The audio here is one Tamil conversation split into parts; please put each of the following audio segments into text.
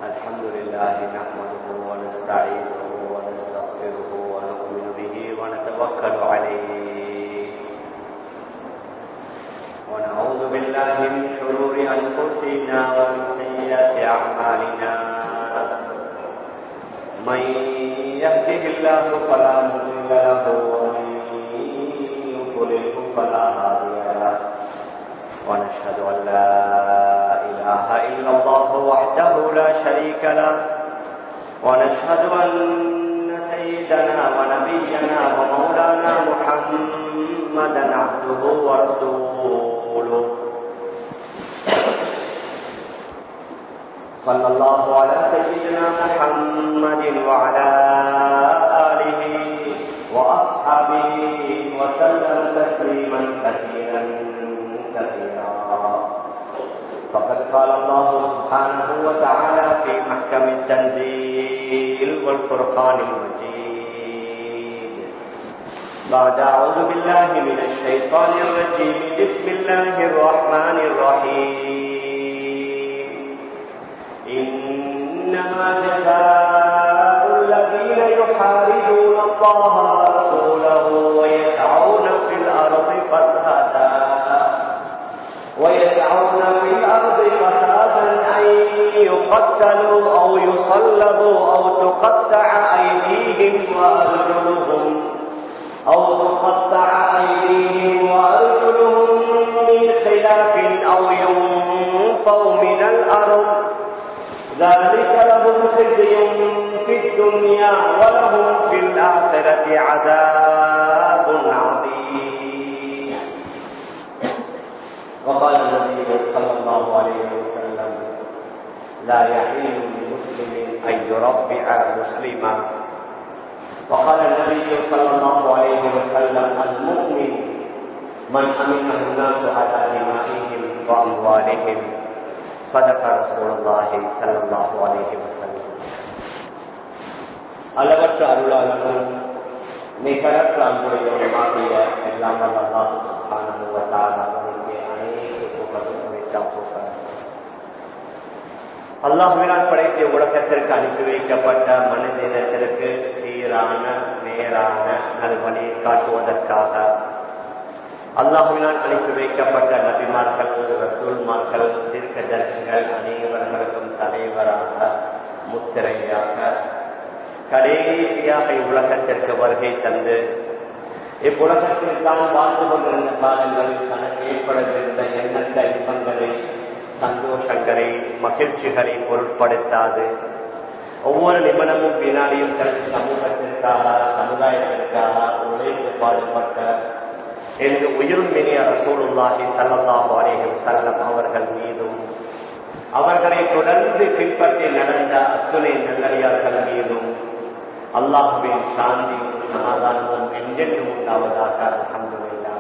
الحمد لله نحمده ونستعينه ونستغفره ونؤمن به ونتوكل عليه ونعوذ بالله من شرور أنفسنا ومن سيئات أعمالنا من يهده الله فلا مضل له ومن يضلله فلا هادي له ونشهد أن لا إله إلا الله وحده لا شريك له ونشهد أن سيدنا ونبينا ومولانا محمدا عبده ورسوله صلى الله على سيدنا محمد وعلى آله وأصحابه وسلم تسليما كثيرا كثيرا فقد قال الله سبحانه وتعالى في محكم التنزيل والفرقان المجيد بعد أعوذ بالله من الشيطان الرجيم بسم الله الرحمن الرحيم إنما جزاء الذين يحاربون الله ورسوله ويسعون في الأرض فسادا ويسعون في الأرض فسادا أن يقتلوا أو يصلبوا أو تقطع أيديهم وأرجلهم أو تقطع أيديهم وأرجلهم من خلاف أو ينفوا من الأرض ذلك لهم خزي في الدنيا ولهم في الآخرة عذاب عظيم وقال النبي صلى الله عليه وسلم لا يحل لمسلم أن يربع مسلما وقال النبي صلى الله عليه وسلم المؤمن من أمنه الناس على دمائهم وأموالهم صدق رسول الله صلى الله عليه وسلم அளவற்ற அருளாளர்கள் நிகரற்ற அன்புடையவருமாகிய எல்லாம் வல்லாஹ் அவனுக்கு அனைத்து புகழும் அனைத்தாம் புகழ் அல்லாஹுவினால் படைத்த உலகத்திற்கு அனுப்பி வைக்கப்பட்ட மனிதனத்திற்கு சீரான நேரான நல்வழியை காட்டுவதற்காக அல்லாஹுவினால் அனுப்பி வைக்கப்பட்ட நபிமார்கள் ரசூல்மார்கள் தீர்க்கதர்சிகள் அனைவர்களுக்கும் தலைவராக முத்திரையாக கடைசியாக இவ்வுலகத்திற்கு வருகை தந்து இவ்வுலகத்தில் தான் வாழ்ந்து கொண்டிருந்த காலங்களில் தனக்கு ஏற்படவிருந்த எண்ணற்ற இன்பங்களை சந்தோஷங்களை மகிழ்ச்சிகளை பொருட்படுத்தாது ஒவ்வொரு நிமிடமும் வினாடியும் தனது சமூகத்திற்காக சமுதாயத்திற்காக உழைத்து பாடுபட்ட என்று உயிரும் மினிய ரசூலுல்லாஹி சல்லல்லாஹு அலைஹி வஸல்லம் அவர்கள் மீதும் அவர்களை தொடர்ந்து பின்பற்றி நடந்த அத்துணை நல்லடியார்கள் மீதும் அல்லாஹுவின் சாந்தியும் சமாதானமும் என்றென்றும் உண்டாவதாக அல்ஹம்துலில்லா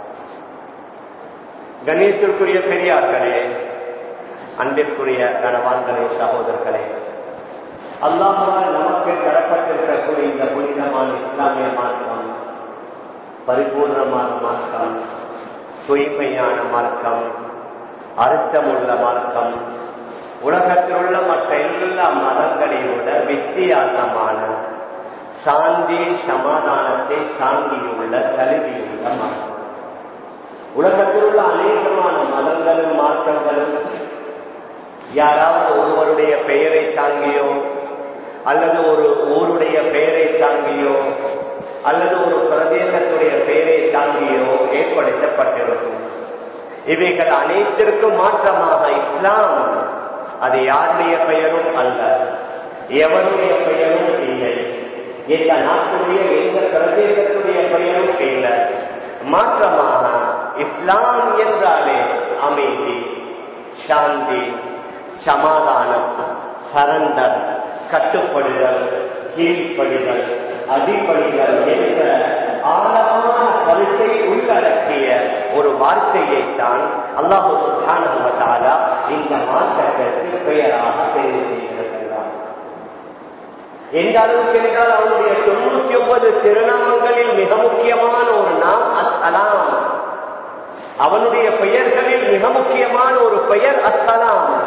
கணேசத்திற்குரிய பெரியார்களே அன்பிற்குரிய கணவான்களே சகோதரர்களே அல்லாஹால் நமக்கு தரப்பட்டிருக்கக்கூடிய இந்த புனிதமான இஸ்லாமிய மார்க்கம் பரிபூர்ணமான மார்க்கம் தூய்மையான மார்க்கம் அர்த்தமுள்ள மார்க்கம் உலகத்தில் உள்ள மற்ற எல்லா மதங்களை விட வித்தியாசமான சாந்தி சமாதானத்தை தாங்கியுள்ள கல்வியுள்ள மார்க்கம் உலகத்தில் உள்ள அநேகமான மதங்களும் மார்க்கங்களும் யாராவது ஒருவருடைய பெயரை தாங்கியோ அல்லது ஒரு ஊருடைய பெயரை தாங்கியோ அல்லது ஒரு பிரதேசத்துடைய பெயரை தாங்கியோ ஏற்படுத்தப்பட்டிருக்கும் இவைகள் அனைத்திற்கும் மாற்றமாக இஸ்லாம் அது யாருடைய பெயரும் அல்ல எவருடைய பெயரும் இல்லை எந்த நாட்டுடைய எந்த பிரதேசத்துடைய பெயரும் இல்லை மாற்றமாக இஸ்லாம் என்றாலே அமைதி சாந்தி சமாதானம் சரண்டர் கட்டுப்படுதல் கீழ்ப்படிதல் அடிப்படைகள் என்ற ஆழமான கருத்தை உள்ளடக்கிய ஒரு வார்த்தையைத்தான் அல்லாஹு சுல்தானா இந்த மாற்றத்திற்கு பெயராக தெரிவு செய்திருக்கிறார் எந்த அளவுக்கு என்றால் அவனுடைய தொண்ணூத்தி ஒன்பது திருநாமங்களில் மிக முக்கியமான ஒரு நாம் அஸ்ஸலாம் அவனுடைய பெயர்களில் மிக முக்கியமான ஒரு பெயர் அஸ்ஸலாம்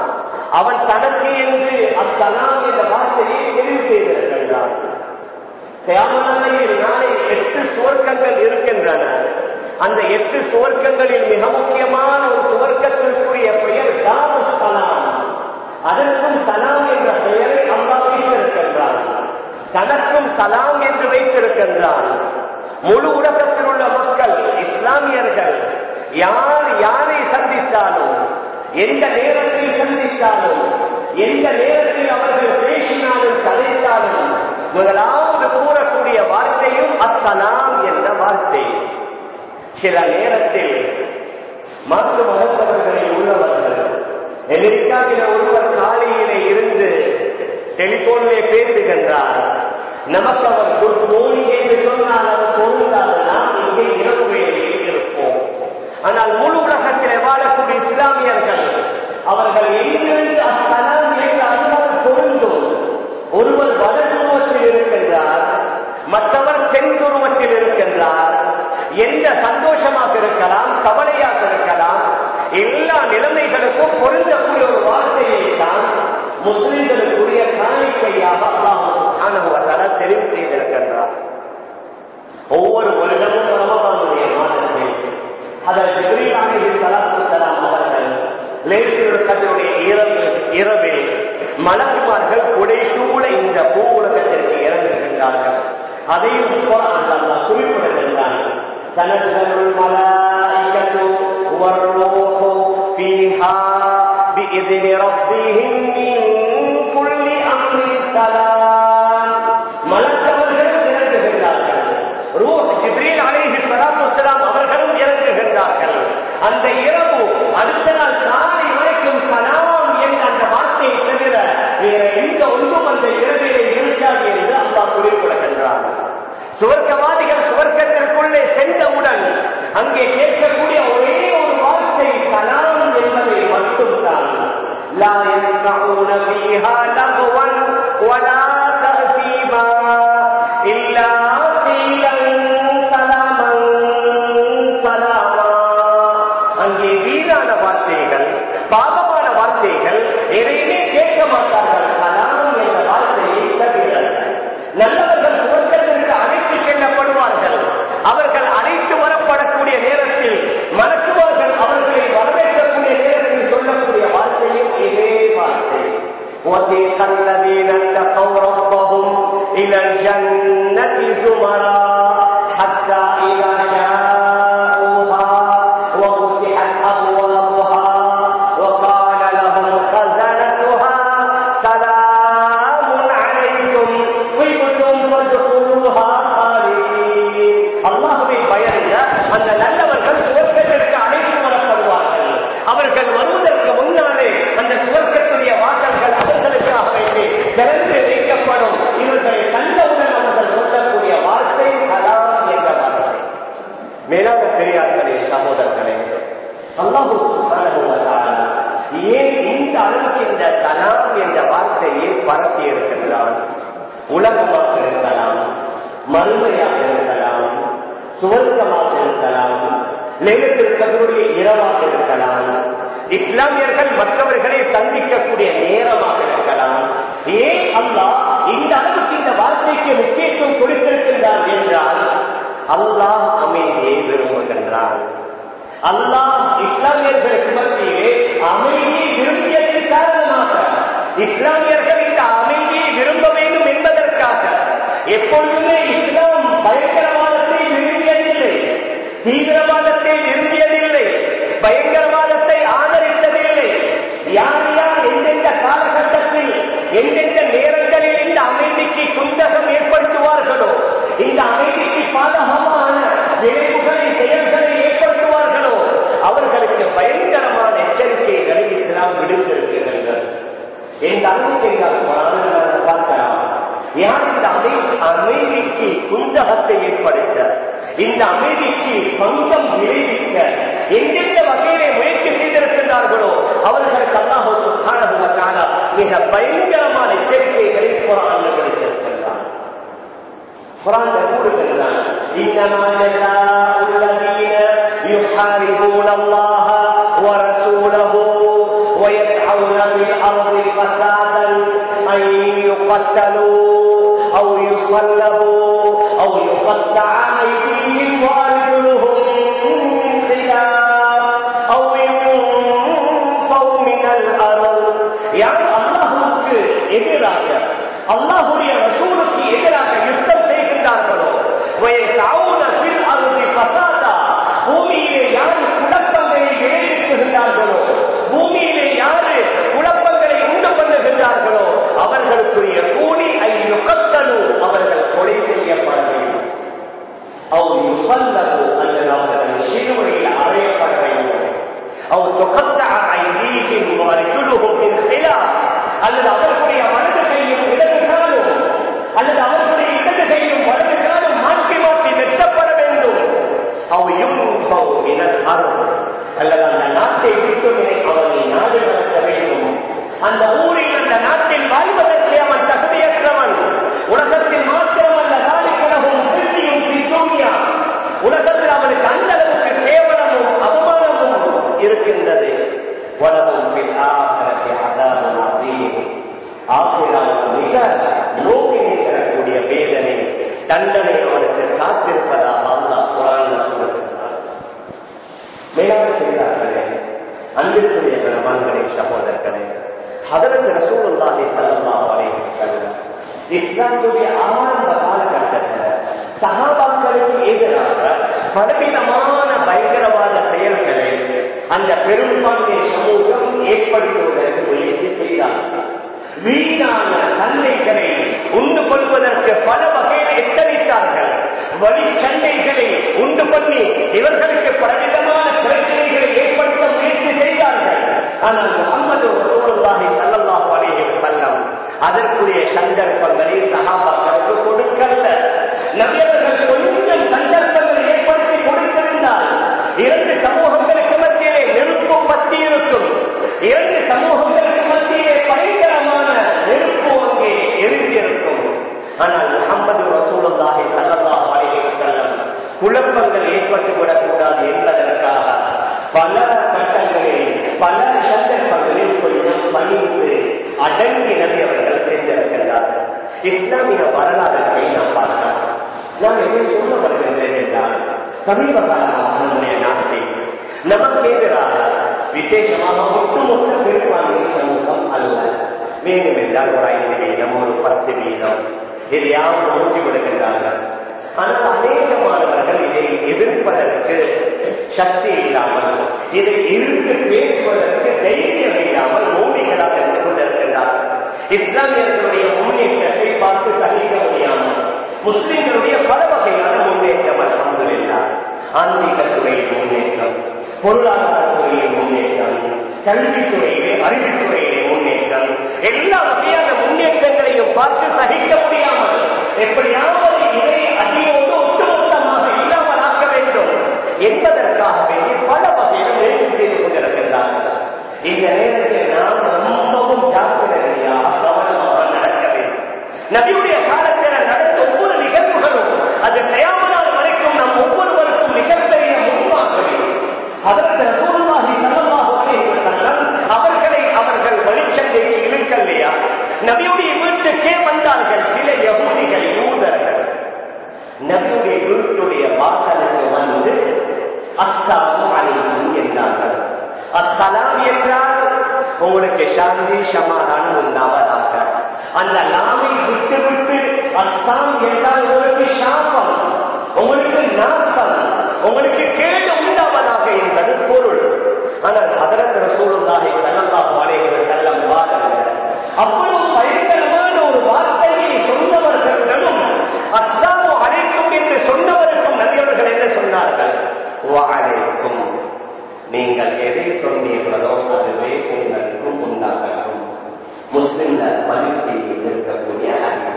அவன் தனக்கு என்று அத்தலாம் என்ற வார்த்தையை தெரிவு செய்திருக்கின்றான் தியாமநாளையில் நாளை எட்டு சுவர்க்கங்கள் இருக்கின்றன அந்த எட்டு சுவர்க்கங்களில் மிக முக்கியமான ஒரு சுவர்க்கத்திற்குரிய பெயர் தாமு சலாம் அதற்கும் சலாம் என்ற பெயரை அல்லா வைத்திருக்கின்றான் தனக்கும் சலாம் என்று வைத்திருக்கின்றான் முழு உலகத்தில் உள்ள மக்கள் இஸ்லாமியர்கள் யார் யாரை சந்தித்தாலும் எந்த நேரத்தில் சந்தித்தாலும் எந்த நேரத்தில் அவர்கள் பேசினாலும் கதைத்தாலும் முதலாவது கூறக்கூடிய வார்த்தையும் அஸ்ஸலாம் என்ற வார்த்தை சில நேரத்தில் மாற்று மதத்தவர்களில் உள்ளவர்கள் அமெரிக்காவில் ஒருவர் காலையிலே இருந்து டெலிபோனிலே பேசுகின்றார் நமக்கு அவர் குட் மார்னிங் என்று சொன்னால் அது பொருந்தாது நாம் இங்கே இரவு வேளையில் இருப்போம் ஆனால் முழு உலகத்திலே வாழக்கூடிய இஸ்லாமியர்கள் அவர்கள் எங்கிருந்து அஸ்ஸலாம் என்று அல்லாது பொருந்தும் ஒருவர் வடதுருவத்தில் இருக்கின்றார் மற்றவர் தென் துருவத்தில் இருக்கின்றார் எந்த சந்தோஷமாக இருக்கலாம் கவலையாக இருக்கலாம் எல்லா நிலைமைகளுக்கும் பொருந்தக்கூடிய ஒரு வார்த்தையை தான் முஸ்லிம்களுக்குரிய காணிக்கையாக அல்லாஹால தெரிவு செய்திருக்கின்றார் ஒவ்வொரு வருடமும் ரமதானுடைய மாதத்தில் அதற்கு பிரிவாக சலாத்துலாம் அவர்கள் லேசியுடைய இரவு இரவில் மலக்குமார்கள் புடைசூழ இந்த பூ உலகத்திற்கு இறங்குகின்றார்கள் அதையும் அல்லாஹ் குறிப்பிடுகின்றான் تنزل الملائكة والروح فيها بإذن ربهم من كل أمر سلام மலக்கவர்களும் இறங்குகின்றார்கள் ரூஹ் ஜிப்ரீல் அலைஹி ஸலாத்து வஸலாம் அவர்களும் இறங்குகின்றார்கள் அந்த இரவு அடுத்த நாள் காலை வரைக்கும் சலாம் என்ற அந்த வார்த்தையை தவிர வேற எந்த ஒன்றும் அந்த இரவிலே இருக்காது என்று அல்லாஹ் குறிப்பிடுகின்றார் சுவர்க்கவாதிகள் சுவர்க்கத்திற்குள்ளே சென்றவுடன் அங்கே கேட்கக்கூடிய ஒரே ஒரு வார்த்தை சலாம் என்பதை மட்டும்தான் لا يسمعون فيها لغوا ولا تأثيما إلا قيلا سلاما سلاما அங்கே வீணான வார்த்தைகள் பாவமான வார்த்தைகள் எதையுமே கேட்க மாட்டார்கள் சலாம் என்ற வார்த்தையை தவிர நல்லவர்கள் சுவர்க்கத்திற்கு அழைத்து செல்லப்படுவார்கள் அவர்கள் அழைத்து வரப்படக்கூடிய நேரத்தில் மலக்குவார்கள் அவர்களை வரவேற்கக்கூடிய நேரத்தில் சொல்லக்கூடிய வார்த்தையும் இதே வார்த்தை وسيق الذين اتقوا ربهم إلى الجنة زمرا حتى إذا جاءوها وفتحت أبوابها وقال لهم خزنتها سلام عليكم طبتم فادخلوها خالدين அல்லாஹுவை பயந்த அந்த நல்லவர்கள் சுவர்க்கத்திற்கு அழைத்து வரப்படுவார்கள் அவர்கள் வருவதற்கு முன்னாலே அந்த சுவர்க்கத்துடைய வாசல்கள் அவர்களுக்காக வேண்டி திறந்து வைக்கப்படும் இவர்களை கண்டவுடன் அவர்கள் சொல்லக்கூடிய வார்த்தை சலாம் என்ற வார்த்தை மேலான பெரியார்களே சகோதரர்களே அல்லாஹு சுப்ஹானஹு வ தஆலா ஏன் இந்த அளவுக்கு இந்த சலாம் என்ற வார்த்தையை பரப்பி இருக்கின்றான் உலகமாக இருக்கலாம் மறுமையாக இருக்கலாம் சுவர்க்கமாக இருக்கலாம் லேலத்திற்கவருடைய இரவாக இருக்கலாம் இஸ்லாமியர்கள் மற்றவர்களை சந்திக்கக்கூடிய நேரமாக இருக்கலாம் ஏன் அல்லாஹ் இந்த அளவுக்கு இந்த வார்த்தைக்கு முக்கியத்துவம் கொடுத்திருக்கின்றார் என்றால் அல்லாஹ் அமைதியை விரும்புகின்றான் அல்லாஹ் இஸ்லாமியர்களுக்கு மத்தியிலே அமைதியை விரும்பியதன் காரணமாக இஸ்லாமியர்கள் இந்த அமைதியை விரும்ப வேண்டும் என்பதற்காக எப்பொழுதுமே இஸ்லாம் பயங்கரவாதத்தை விரும்பியதில்லை தீவிரவாதத்தை விரும்பியதில்லை பயங்கரவாதத்தை ஆதரித்ததில்லை யார் யார் எந்தெந்த காலகட்டத்தில் எந்தெந்த நேரங்களில் இந்த அமைதிக்கு குந்தகம் ஏற்படுத்துவார்களோ இந்த அமைதிக்கு பாதகமான விளைவுகளை செயல்களை ஏற்படுத்துவார்களோ அவர்களுக்கு பயங்கரமான எச்சரிக்கைகளை இஸ்லாம் விடுத்திருக்கிறார்கள் எந்த அளவுக்கு எங்கள் குரான்களை பார்க்கலாம் யார் இந்த அமை அமைதிக்கு குந்தகத்தை ஏற்படுத்த இந்த அமைதிக்கு பங்கம் விளைவிக்க எந்தெந்த வகையிலே முயற்சி செய்திருக்கின்றார்களோ அவர்களுக்கு அல்லாஹு காண மிக பயங்கரமான எச்சரிக்கைகளை குரான் கிடைத்திருக்கின்றார் குரான் கூறுகின்றான் إنما جزاء الذين يحاربون الله ورسوله ويسعون في الأرض فسادا أن يقتلوا أو يصلبوا أو يقطع أيديهم وأرجلهم من خلاف أو ينفوا من الأرض يعني அல்லாஹுக்கு எதிராக அல்லாஹுடைய ரசூலுக்கு எதிராக யுத்தம் செய்கின்றார்களோ வயசாவுன பில் அருதி பசாதா பூமியிலே யாரு குழப்பங்களை விளைவிக்குகின்றார்களோ பூமியிலே யாரு குழப்பங்களை உண்டு பண்ணுகின்றார்களோ அவர்களுக்குரிய கூலி ஐயுகத்தனு அவர்கள் கொலை செய்யப்பட வேண்டும் அவர் யுசல்லகு அல்லது அவர்கள் சிறுவையில் அறையப்பட வேண்டும் அவர் தொகத்த ஐதீகின் அர்ஜுலுகும் அல்லது அவர்களுடைய வலது கையும் இடது காலும் அல்லது அவர்களுடைய இடது கையும் வலது காலும் மாற்றி மாற்றி வெட்டப்பட வேண்டும் அல்லது அந்த நாட்டை விட்டு அவனை நாடு நடத்த வேண்டும் அந்த ஊரில் அந்த நாட்டில் வாழ்வதற்கு அவன் தகுதியற்றவன் உலகத்தில் மாத்திரமல்ல நாளைக்கழகும் திருப்தியும் சித்தோமியா உலகத்தில் அவனுக்கு அந்த அளவுக்கு கேவலமும் அவமானமும் இருக்கின்றது உலகம் பின் ஆகரத்தை அதாரம் ஆசிராவுக்கு மிக நோக்கினை தரக்கூடிய வேதனை தண்டனை அவனுக்கு காத்திருப்பதாக அல்லா குரான் கூறுகின்றார் மேலாக செய்தார்களே அன்பிற்குரிய பெருமான்களே சகோதரர்களே அதற்கு ரசூலுல்லாஹி ஸல்லல்லாஹு அலைஹி வஸல்லம் இஸ்லாத்துடைய ஆரம்ப காலகட்டத்தில் சகாபாக்களுக்கு எதிராக பலவிதமான பயங்கரவாத செயல்களை அந்த பெரும்பான்மை சமூகம் ஏற்படுத்துவதற்கு முயற்சி செய்தார்கள் வீணான சண்டைகளை உண்டு கொள்வதற்கு பல வகையில் எத்தனித்தார்கள் வழி சண்டைகளை உண்டு பண்ணி இவர்களுக்கு பலவிதமான பிரச்சனைகளை ஏற்படுத்த முயற்சி செய்தார்கள் ஆனால் முகமது ரசூலுல்லாஹி ஸல்லல்லாஹு அலைஹி வஸல்லம் அதற்குரிய சந்தர்ப்பங்களில் சஹாபாக்களுக்கு கொடுக்கல்ல நபியவர்கள் கொஞ்சம் சந்தர்ப்பங்களை ஏற்படுத்தி கொடுத்திருந்தால் இரண்டு சமூகங்களுக்கு மத்தியிலே நெருப்பு பத்தி இருக்கும் இரண்டு சமூகங்களுக்கு மத்தியிலே பயங்கரமான நெருப்பு அங்கே எரிந்திருக்கும் ஆனால் முகமது ரசூலுல்லாஹி ஸல்லல்லாஹு அலைஹி வஸல்லம் குழப்பங்கள் ஏற்பட்டுவிடக் கூடாது என்பதற்காக பல கட்டங்களில் பல சந்தர்ப்பங்களில் கொஞ்சம் பணிந்து அடங்கி நபி அவர்கள் தேர்ந்தெடுக்கிறார்கள் இஸ்லாமிய வரலாறுகளை நாம் பார்க்கலாம் நான் எதை சொல்ல வருகின்றேன் என்றால் சமீப காலமாக நம்முடைய நாட்டில் நமக்கு எதிராக விசேஷமாக ஒட்டுமொத்த பெரும்பான்மை சமூகம் அல்ல வேண்டும் என்றால் ஒரு ஐந்து வீதம் ஒரு பத்து வீதம் எதையாவது ஊற்றி விடுகின்றார்கள் ஆனால் அநேகமானவர்கள் இதை எதிர்ப்பதற்கு சக்தி இல்லாமல் இதை எதிர்த்து பேசுவதற்கு தைரியம் இல்லாமல் மோடிகளாக இருந்து கொண்டிருக்கின்றார்கள் இஸ்லாமியர்களுடைய முன்னேற்றத்தை பார்த்து சகிக்க முடியாமல் முஸ்லிம்களுடைய பல வகையான முன்னேற்றம் அல்ஹம்துலில்லாஹ் ஆன்மீகத்துறையில் முன்னேற்றம் பொருளாதாரத்துறையில் முன்னேற்றம் கல்வித்துறையிலே அறிவுத்துறையிலே முன்னேற்றம் எல்லா வகையான முன்னேற்றங்களையும் பார்த்து சகிக்க முடியாமல் எப்படியாவது இதை அடியோடு ஒட்டுமொத்தமாக இல்லாமல் ஆக்க வேண்டும் என்பதற்காக வேண்டி பல வகையில் முயற்சி செய்து கொண்டிருக்கின்றார்கள் இந்த நேரத்தில் நாம் ரொம்பவும் ஜாக்கிரதையாக கவனமாக நடக்க வேண்டும் நபியுடைய காலத்தில் நடந்த ஒவ்வொரு நிகழ்வுகளும் அது தயாமனால் வரைக்கும் நம் ஒவ்வொருவருக்கும் மிகப்பெரிய முன்மாதிரி அதற்கு ரசூலுல்லாஹி ஸல்லல்லாஹு அலைஹி வஸல்லம் அவர்களை அவர்கள் வழிச்சண்டைக்கு இழுக்கலையா நபியுடைய வீட்டுக்கே வந்தார்கள் சில யகூதிகள் யூதர்கள் நபியுடைய வீட்டுடைய வாசலுக்கு வந்து அஸ்ஸலாமு அலைக்கும் என்றார்கள் அஸ்ஸலாம் என்றால் உங்களுக்கு சாந்தி சமாதானம் உண்டாவதாக அந்த லாமை விட்டு விட்டு அஸ்ஸாம் என்றால் உங்களுக்கு சாபம் உங்களுக்கு நாசம் உங்களுக்கு கேடு உண்டாவதாக என்பது பொருள் ஆனால் அதற்கு ரசூலுல்லாஹி ஸல்லல்லாஹு அலைஹி வஸல்லம் வாருங்கள் அவ்வளவு பயங்கரமான ஒரு வார்த்தையை சொன்னவர்களுடனும் அஸ்ஸாமு அலைக்கும் என்று சொன்னவருக்கும் நபியவர்கள் என்ன சொன்னார்கள் வஅலைக்கும் நீங்கள் எதை சொன்னீர்களோ அதுவே உங்களுக்கும் உண்டாகட்டும் முஸ்லிம்ல மதிப்பை இருக்கக்கூடிய அறிவு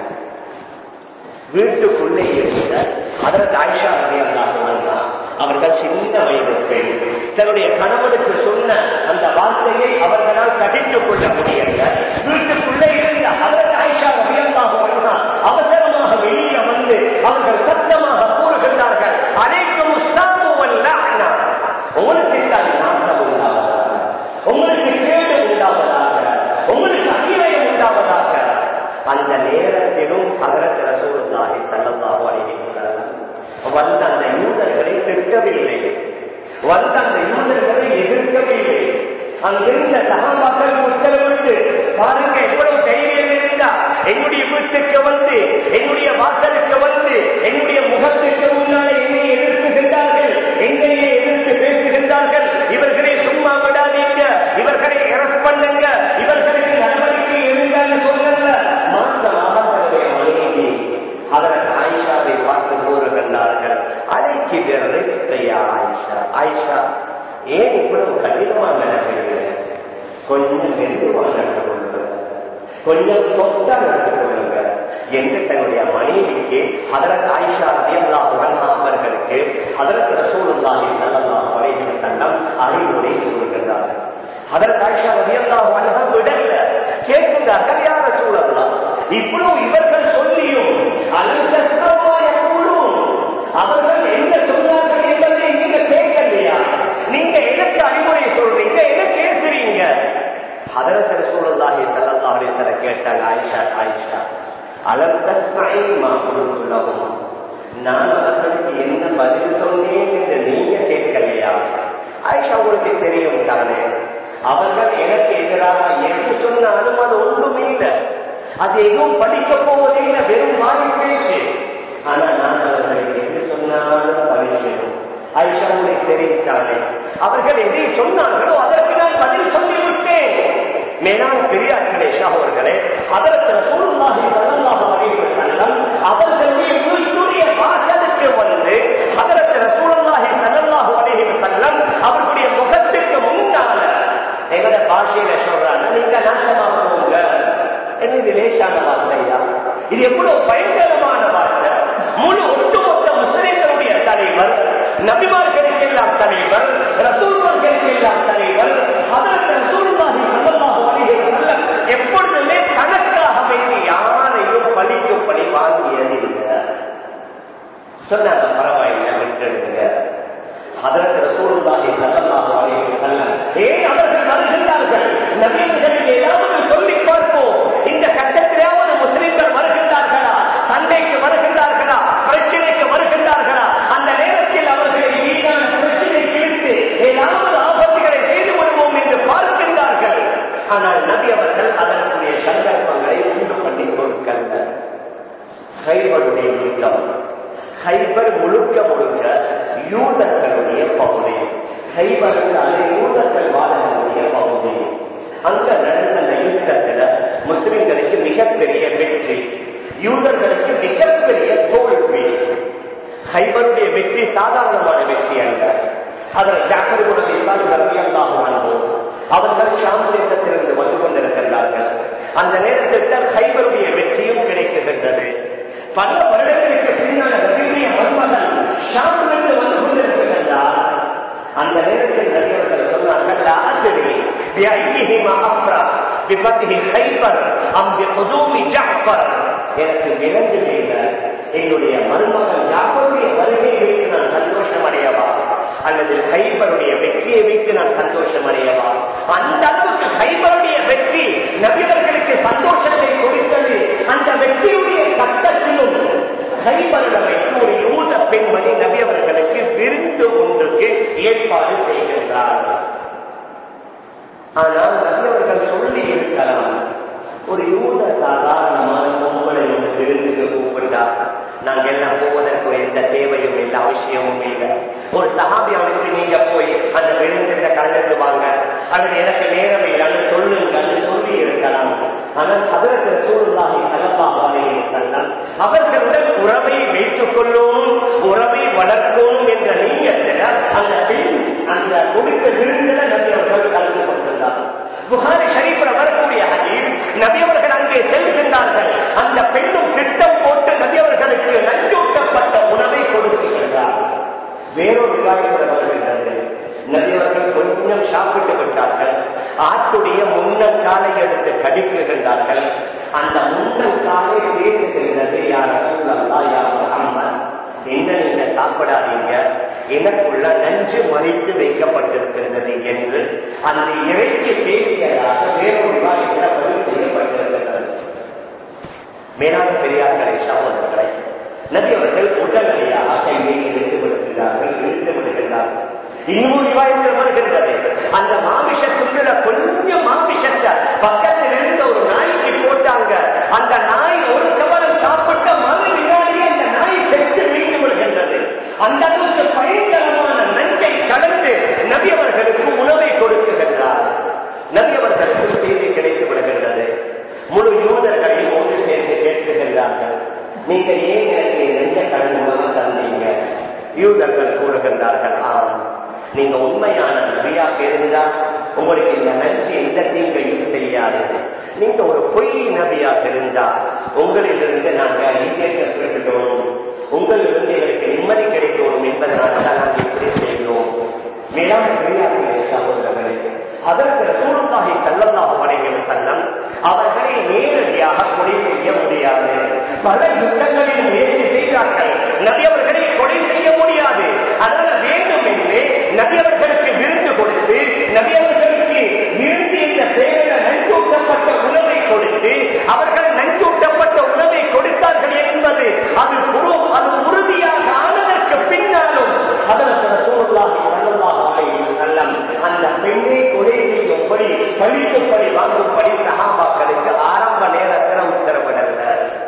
வீட்டுக்குள்ளே இருந்த அதற்கு ஆயிஷா ரலியல்லாஹு அவர்கள் சின்ன வயது பெண் தன்னுடைய கணவனுக்கு சொன்ன அந்த வார்த்தையை அவர்களால் சகித்துக் கொள்ள முடியல வீட்டுக்குள்ளே இருந்த அதற்கு ஆயிஷா ரலியல்லாஹு அன்ஹா அவசரமாக வெளியே வந்து அவர்கள் சத்தமாக கூறுகின்றார்கள் அனைக்கும் உங்களுக்கு தான் நாசம் உண்டாவதாக உங்களுக்கு கேடு உண்டாவதாக நேரத்திலும் அதரத் ரசூலுல்லாஹி ஸல்லல்லாஹு அலைஹி வஸல்லம் வந்த அந்த யூதர்களை திட்டவில்லை வந்த அந்த யூதர்களை எதிர்க்கவில்லை அங்கிருந்த சகாபாக்கள் உத்தரவிட்டு பாருங்க எவ்வளவு தைரியம் இருந்தா என்னுடைய வீட்டுக்கு வந்து என்னுடைய வாசலுக்கு வந்து என்னுடைய முகத்துக்கு முன்னாலே என்னை எதிர்க்குகின்றார்கள் எங்களையே எதிர்த்து பேசுகின்றார்கள் இவர்களை சும்மா விடாதீங்க இவர்களை அரஸ்ட் பண்ணுங்க இவர்களுக்கு நடவடிக்கை எடுங்கன்னு சொல்லல மாற்றமாக தன்னுடைய மனைவி அதற்கு ஆயிஷாவை பார்த்து கூறுகின்றார்கள் அழைக்கு ஆயிஷா ஆயிஷா ஏன் இவ்வளவு கடினமாக நடக்கிறது கொஞ்சம் மெதுவாக நடந்து கொள்ளுங்க கொஞ்சம் சொத்தா நடந்து கொள்ளுங்க என்று தன்னுடைய மனைவிக்கு அதற்கு ஆயிஷா அதியல்லா உலகா அவர்களுக்கு அதற்கு ரசூலுல்லாஹி ஸல்லல்லாஹு அலைஹி வஸல்லம் அறிவுரை கூறுகின்றார்கள் அதற்கு ஆயிஷா அதியல்லா உலகா விடல கேட்கின்றார்கள் யார் ரசூலல்லாஹ் இவ்வளவு இவர்கள் சொல்லியும் அலங்கஸ்தமாயக்கூடும் அவர்கள் என்ன சொன்னார்கள் என்பதை நீங்க கேட்கலையா நீங்க எனக்கு அறிவுரை சொல்றீங்க என்ன பேசுறீங்க அதற்கு சூழலாகி செல்லல்லாஹி தர கேட்டாங்க ஆயிஷா ஆயிஷா அலம் தஸ்மை மாகுள்ளவும் நான் அவர்களுக்கு என்ன பதில் சொன்னேன் என்று நீங்க கேட்கலையா ஆயிஷா உங்களுக்கு தெரியும் தானே அவர்கள் எனக்கு எதிராக எது சொன்னாலும் அது ஒன்றுமே இல்லை அது எதுவும் படிக்க போவதில்லை வெறும் மாறி பேச்சு ஆனா நான் அவர்களுக்கு எது சொன்னாலும் பரிசீலும் ஆயிஷா உங்களுக்கு தெரிவித்தானே அவர்கள் எதை சொன்னார்களோ அதற்கு நான் பதில் சொல்லிவிட்டேன் மேலான பெரியார்களே அவர்களே அதற்கு சூழ்நாகி தனமாக அறிவு செல்லம் அவர்களுடைய வீட்டுடைய வாசலுக்கு வந்து அதற்கு சூழ்நாகி தனமாக அறிவு செல்லம் அவர்களுடைய முகத்துக்கு முன்னால எங்கட பாஷையில சொல்றாங்க நீங்க நாசமாக போங்க இது லேசான வார்த்தையா இது எவ்வளவு பயங்கரமான வார்த்தை முழு ஒட்டுமொத்த முஸ்லிம்களுடைய தலைவர் நபிமார்களுக்கு எல்லாம் தலைவர் ரசூல்களுக்கு எல்லாம் தலைவர் அதற்கு ரசூலுல்லாஹி ஸல்லல்லாஹு அலைஹி வஸல்லம் எப்பொழுதுமே தனக்காக வேண்டி யாரையும் பழிக்கும்படி வாங்கியது இல்லை சொன்னாங்க பரவாயில்லை விட்டுடுங்க அதற்கு ரசூலுல்லாஹி ஸல்லல்லாஹு அலைஹி வஸல்லம் ஏன் அவர்கள் வருகின்றார்கள் நபியர்களுக்கு ஏதாவது சொல்லி பார்ப்போம் இந்த கட்டத்திலாவது முஸ்லிம்கள் வருகின்றார்களா சண்டைக்கு வருகின்றார்களா பிரச்சனைக்கு வருகின்றார்களா அந்த நேரத்தில் அவர்களை வீணான பிரச்சனைக்கு இழுத்து ஏதாவது ஆபத்துகளை செய்து விடுவோம் என்று பார்க்கின்றார்கள் ஆனால் நபி அவர்கள் அதற்குரிய சந்தர்ப்பங்களை உண்டு பண்ணி கொடுக்கல கைவருடைய யுத்தம் ஹைபர் முழுக்க முழுக்க யூதர்களுடைய பகுதி ஹைபர் அது யூதர்கள் வாழக்கூடிய பகுதி அங்க நடந்த அந்த யுத்தத்துல முஸ்லிம்களுக்கு மிகப்பெரிய வெற்றி யூதர்களுக்கு மிகப்பெரிய தோல்வி ஹைபருடைய வெற்றி சாதாரணமான வெற்றி அல்ல அதில் ஜாக்கருடைய ரவியல்லாக அவர்கள் ஷாம் தேசத்திலிருந்து வந்து கொண்டிருக்கின்றார்கள் அந்த நேரத்தில் தான் ஹைபருடைய வெற்றியும் கிடைக்கின்றது பல வருடங்களுக்கு பின்னால் ரவியுடைய மருமகன் ஷாமிலிருந்து வந்து கொண்டிருக்கின்றார் அந்த நேரத்தில் நடிகர்கள் சொன்னார்கள் ஆசிரி எனக்கு விலங்கு செய்த என்னுடைய மருமகன் ஜாப்பருடைய வருகை வைத்து நான் சந்தோஷம் அடையவா அல்லது ஹைபருடைய வெற்றியை வைத்து நான் சந்தோஷம் அடையவா அந்த அளவுக்கு ஹைபருடைய வெற்றி நபிகர்களுக்கு சந்தோஷத்தை கொடுத்தது அந்த வெற்றியுடைய கட்டத்திலும் ஹைபரில் வைத்து ஒரு யூத பெண்மணி நபி அவர்களுக்கு விருந்து ஒன்றுக்கு ஏற்பாடு செய்கின்றார் ஆனால் நபி அவர்கள் சொல்லி இருக்கலாம் ஒரு யூத சாதாரணமான பொங்கலை ஒரு விருந்துக்கு கூப்பிட்டா நாங்க எல்லாம் போவதற்கு எந்த தேவையும் இல்லை அவசியமும் இல்லை ஒரு சகாபி அவனுக்கு நீங்க போய் அந்த விழுந்திருந்த கலந்துட்டு வாங்க அல்லது எனக்கு நேரம் இல்லைன்னு சொல்லுங்கன்னு சொல்லி இருக்கலாம் ஆனால் அதற்கு சூழ்நிலை கலப்பாக செல்லம் அவர்களுடன் உறவை வைத்துக் கொள்ளும் உறவை வளர்க்கும் என்ற நீயத்தில் அந்த பெண் அந்த கொடுக்க விருந்தில நபி அவர்கள் கலந்து கொண்டிருந்தார் புகாரி ஷரீஃபில் வரக்கூடிய ஹதீஸ் நபி அவர்கள் அங்கே செல்கின்றார்கள் அந்த பெண்ணும் திட்டம் போட்டு நபி அவர்களுக்கு நஞ்சூட்டப்பட்ட உணவை கொடுக்கின்றார் வேறொரு விவாதத்தில் வருகின்றது நபியவர்கள் கொஞ்சம் சாப்பிட்டு விட்டார்கள் ஆட்டுடைய முன்னக்காலை எடுத்து கடிக்குகின்றார்கள் அந்த முன்னக்காலை பேசுகின்றது யார் சூழல்லா யார் முகம்மன் என்ன நீங்க சாப்பிடாதீங்க எனக்குள்ள நஞ்சு மறித்து வைக்கப்பட்டிருக்கிறது என்று அந்த இறைச்சி பேசியதாக வேறொரு பதில் செய்யப்பட்டிருக்கிறது கொடுக்கின்றார் இன்னும் ரிவாயத்தில் வருகின்றது அந்த மாமிஷத்துக்குள்ள கொஞ்சம் மாமிஷத்தை பக்கத்தில் இருந்த ஒரு நாய்க்கு போட்டாங்க அந்த நாய் ஒரு கவலம் சாப்பிட்ட மறு வினாடியே அந்த நாய் செத்து வீழ்ந்து விடுகின்றது அந்த அளவுக்கு பயங்கரமான நஞ்சை கலந்து நபி அவர்களுக்கு உணவை கொடுக்குகின்றார் நபி அவர்களுக்கு செய்தி கிடைத்து விடுகின்றது முழு யூதர்களையும் ஒன்று சேர்த்து கேட்குகின்றார்கள் நீங்க ஏன் எனக்கு நெஞ்ச கலந்து உணவு தந்தீங்க யூதர்கள் கூறுகின்றார்கள் ஆம் நீங்க உண்மையான நபியாக இருந்தா உங்களுக்கு இந்த நன்றி எந்த தீங்கையும் செய்யாது நீங்க ஒரு பொய் நபியாக இருந்தா உங்களிலிருந்து நாங்க ஈஜேற்ற பெற்றுட்டோம் உங்களிலிருந்து எங்களுக்கு நிம்மதி கிடைக்கணும் என்பதனால தான் நாங்கள் இப்படி செய்கிறோம் மேலான பெரியார்களே சகோதரர்களே அதற்கு சூழ்நாகி செல்லல்லாக வரையும் செல்லம் அவர்களை நேரடியாக கொலை செய்ய முடியாது பல யுத்தங்களில் முயற்சி செய்தார்கள் நபி அவர்களை கொலை செய்ய முடியாது அதனால் வேண்டும் என்று நபி அவர்களுக்கு விருந்து கொடுத்து நபி அவர்களுக்கு விருந்து என்ற பெயரில் நன்கூட்டப்பட்ட உணவை கொடுத்து அவர்கள் நன்கூட்டப்பட்ட உணவை கொடுத்தார்கள் என்பது அது குரு அது உறுதியாக ஆனதற்கு பின்னாலும் அதற்கு சூழ்நாகி செல்லல்லாக வரையும் செல்லம் அந்த பெண்ணை கொலை செய்யும்படி பழிக்கும்படி வாங்கும்படி சகாபாக்களுக்கு ஆரம்ப நேரத்தில் உத்தரவிடவில்லை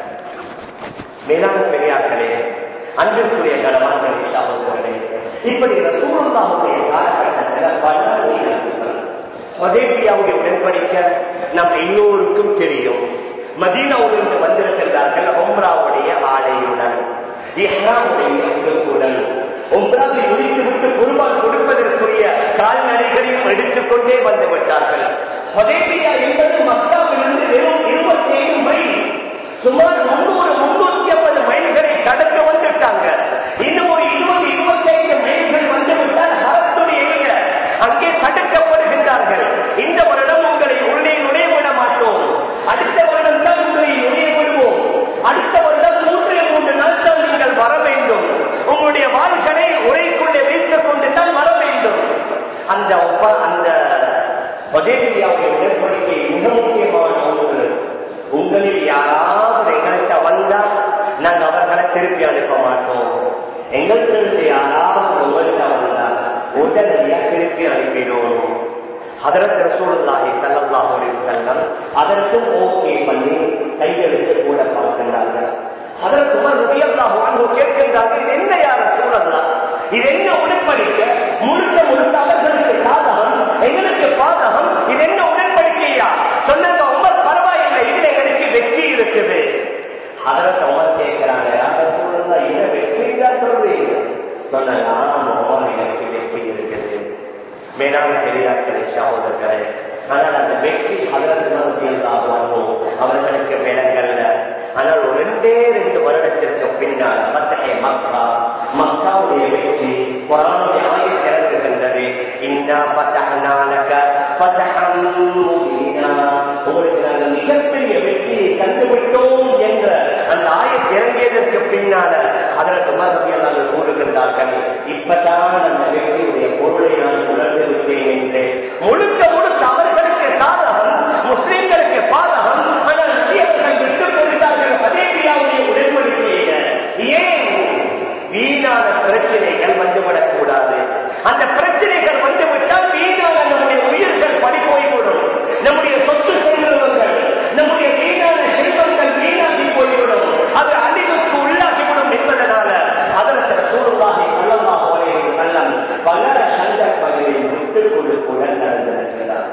மேலான பெரியார்களே அன்பிற்குரிய கனவான்களே சகோதரர்களே இப்படி ரசூலுல்லாஹுடைய காலகட்டத்தில் பல நிகழ்வுகள் மதேபியாவுடைய உடன்படிக்க நம் எல்லோருக்கும் தெரியும் மதீனாவிலிருந்து வந்திருக்கின்றார்கள் ஒம்ராவுடைய ஆடையுடன் இஹ்ராமுடைய உடுப்புடன் ஒன்றாவது முடித்துவிட்டு குருபான் கொடுப்பதற்குரிய கால்நடைகளையும் எடுத்துக்கொண்டே வந்து விட்டார்கள் ஹொதேபியா என்பது மக்காவிலிருந்து வெறும் இருபத்தி ஏழு மைல் சுமார் முன்னூறு முன்னூத்தி ஐம்பது மைல்களை கடந்து வந்துட்டாங்க இன்னும் ஒரு இருபது இருபத்தி ஐந்து மைல்கள் வந்து விட்டால் ஹரத்துடைய எல்லை அங்கே தடுக்கப்படுகின்றார்கள் இந்த வருடம் உங்களை உள்ளே நுழைய விட மாட்டோம் அடுத்த வருடம் தான் உங்களை நுழைய விடுவோம் அடுத்த வருடம் மூன்று மூன்று நாள் தான் நீங்கள் வர வேண்டும் உங்களுடைய வாழ்களை உரைக்குள்ளே வைத்துக் கொண்டு தான் வர வேண்டும் அந்த ஒப்ப- அந்த உதவியாவுடைய உடன்படிக்கை மிக முக்கியமான ஒன்று உங்களில் யாராவது எங்கள்கிட்ட வந்தா நாங்கள் அவர்களை திருப்பி அனுப்ப மாட்டோம் எங்களுக்கு யாராவது உங்கள்கிட்ட வந்தா உடனடியா திருப்பி அனுப்பிடுவோம் அதற்கு ரசூலுல்லாஹி ஸல்லல்லாஹு அலைஹி வஸல்லம் அதற்கும் ஓகே பண்ணி கையெழுத்து கூட பார்க்கின்றார்கள் அதற்கு உமர் ரலியல்லாஹு அன்ஹு கேட்கின்றார்கள் இது என்ன யார சூழல்லாம் இது என்ன உடன்படிக்க முழுக்க முழுக்க அவர்களுக்கு சாதகம் எங்களுக்கு பாதகம் இது என்ன உடன்படிக்கையா சொன்னாங்க உமர் பரவாயில்லை இதுல எங்களுக்கு வெற்றி இருக்குது அதற்கு உமர் கேட்கிறாங்க யார சூழல்லா இதை வெற்றி தான் சொல்றீங்க சொன்னாங்க ஆமா உமர் எனக்கு வெற்றி இருக்குது மேலான பெரியார்களே சகோதரர்களே ஆனால் அந்த வெற்றி அதற்கும் அவர்களுக்கு விலங்கல்ல ஆனால் ஒரு ரெண்டே ரெண்டு வருடத்திற்கு பின்னால் மத்தகைய மக்கா மக்காவுடைய வெற்றி குரானுடைய ஆயத் இறங்குகின்றது இந்த பத்தகனாலக பத்தகம் முபீனா. உங்களுக்கு நாங்கள் மிகப்பெரிய வெற்றியை கண்டுவிட்டோம் என்ற அந்த ஆயத் இறங்கியதற்கு பின்னால அதற்கு மரபியல் நாங்கள் கூறுகின்றார்கள் இப்பதான் அந்த வெற்றியுடைய பொருளை நான் உணர்ந்து விட்டேன் என்று முழுக்க முழுக்க அவர்களுக்கு சாதகம் முஸ்லிம்களுக்கு பாதகம் ஆனால் நபியவர்கள் விட்டுக் கொடுத்தார்கள் ஹதேபியாவுடைய உடன்படிக்கையில ஏன் வீணான பிரச்சனைகள் வந்துவிடக் கூடாது அந்த பிரச்சனைகள் வந்துவிட்டால் வீணான நம்முடைய உயிர்கள் படி போய்விடும் நம்முடைய சொத்து செல்வங்கள் நம்முடைய வீணான செல்வங்கள் வீணாகி போய்விடும் அது அழிவுக்கு உள்ளாகிவிடும் என்பதனால அதற்கு சூழ்நாகி நல்லமாக ஒரே நல்லம் பல சந்தர்ப்பங்களில் விட்டுக் கொடுக்குடன் நடந்திருக்கிறார்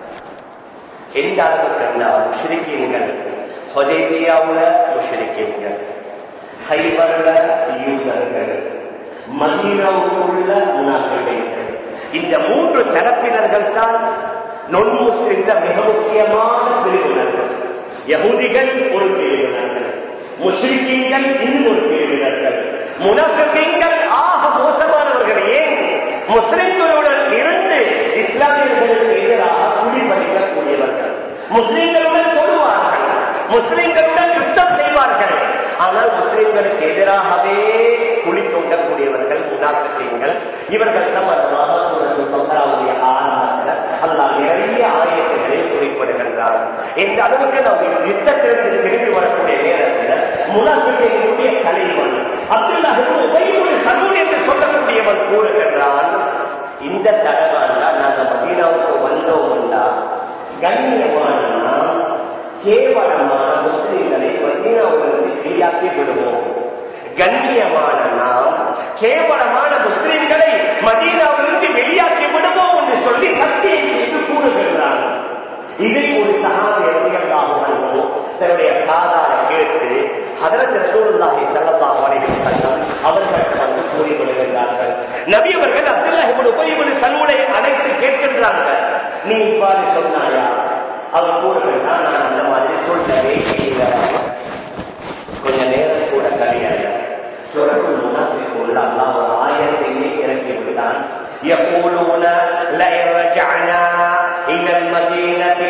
எந்த அளவுக்கு முஷ்ரிக்கீங்கள் ஹொதேபியாவுல முஷ்ரிக்கீங்கள் ஹைபர்ல யூதர்கள் மதீனாவுக்குள்ள முனாஃபிகள் இந்த மூன்று தரப்பினர்கள் தான் நொன் முஸ்லிம்ல மிக முக்கியமான பிரிவினர்கள் யகுதிகள் ஒரு பிரிவினர்கள் முஸ்லிம்கள் இன்னும் ஒரு பிரிவினர்கள் முனாஃபிகள் ஆக மோசமானவர்கள் ஏன் முஸ்லிம்களுடன் இருந்து இஸ்லாமியர்களுக்கு எதிராக குடிபடிக்கக்கூடியவர்கள் முஸ்லிம்களுடன் தொடுவார்கள் முஸ்லிம்களுடன் யுத்தம் செய்வார்கள் ஆனால் முஸ்லிம்களுக்கு எதிராகவே குழி தோண்டக்கூடியவர்கள் முன்னாக்கீங்கள் இவர்கள் சம்பந்தமாக பக்கராவுடைய ஆரம்பத்தில் அல்லாஹ் நிறைய ஆயத்துகளை குறிப்பிடுகின்றார் இந்த அளவுக்கு நாம் யுத்தத்திலிருந்து திரும்பி வரக்கூடிய நேரத்தில் முனாஃபிகளுடைய தலைவன் அப்துல்லா உபயோக சலூன் என்று சொல்லக்கூடியவன் கூறுகின்றான் இந்த தடவை நாங்க மதீனாவுக்கு வந்தோம்னா கண்ணியமான நாம் கேவலமான முஸ்லிம்களை மதீனாவிலிருந்து வெளியாக்கி விடுவோம் கண்ணியமான நாம் கேவலமான முஸ்லிம்களை மதீனாவிலிருந்து வெளியாக்கி விடுவோம் என்று சொல்லி சத்தியம் செய்து கூறுகின்றான் இதை ஒரு சகாபி அறிஞர்களாகவும் தன்னுடைய காதால கேட்டு அதற்கு ரசூலுல்லாஹி ஸல்லல்லாஹு அலைஹி வஸல்லம் அவர்கள் வந்து கூறி வருகின்றார்கள் நபி அவர்கள் அப்துல்லாஹ் இப்னு உபய் இப்னு சலூலை அழைத்து கேட்கின்றார்கள் நீ இவ்வாறு சொன்னாயா அவர் கூறுகின்றான் நான் அந்த மாதிரி சொல்லவே இல்லை கொஞ்ச நேரம் கூட கழியல சுரக்குள் முன்னாள் அல்லாஹ் ஒரு ஆயத்தையே இறக்கி விட்டான் يقولون لئن رجعنا إلى المدينة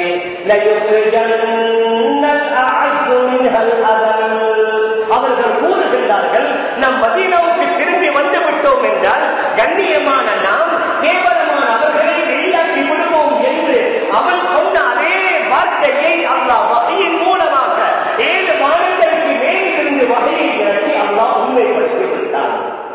ليخرجن الأعز منها الأذل அவர்கள் கூறுகின்றார்கள் நம் மதீனாவுக்கு திரும்பி வந்து விட்டோம் என்றால் கண்ணியமான நாம் கேவலமான அவர்களை வெளியாக்கி விடுவோம் என்று அவன் சொன்ன அதே வார்த்தையை அல்லாஹ் வகையின் மூலமாக ஏழு மாதங்களுக்கு மேலிருந்து வகையை இறக்கி அல்லாஹ் உண்மைப்படுத்தி விட்டான்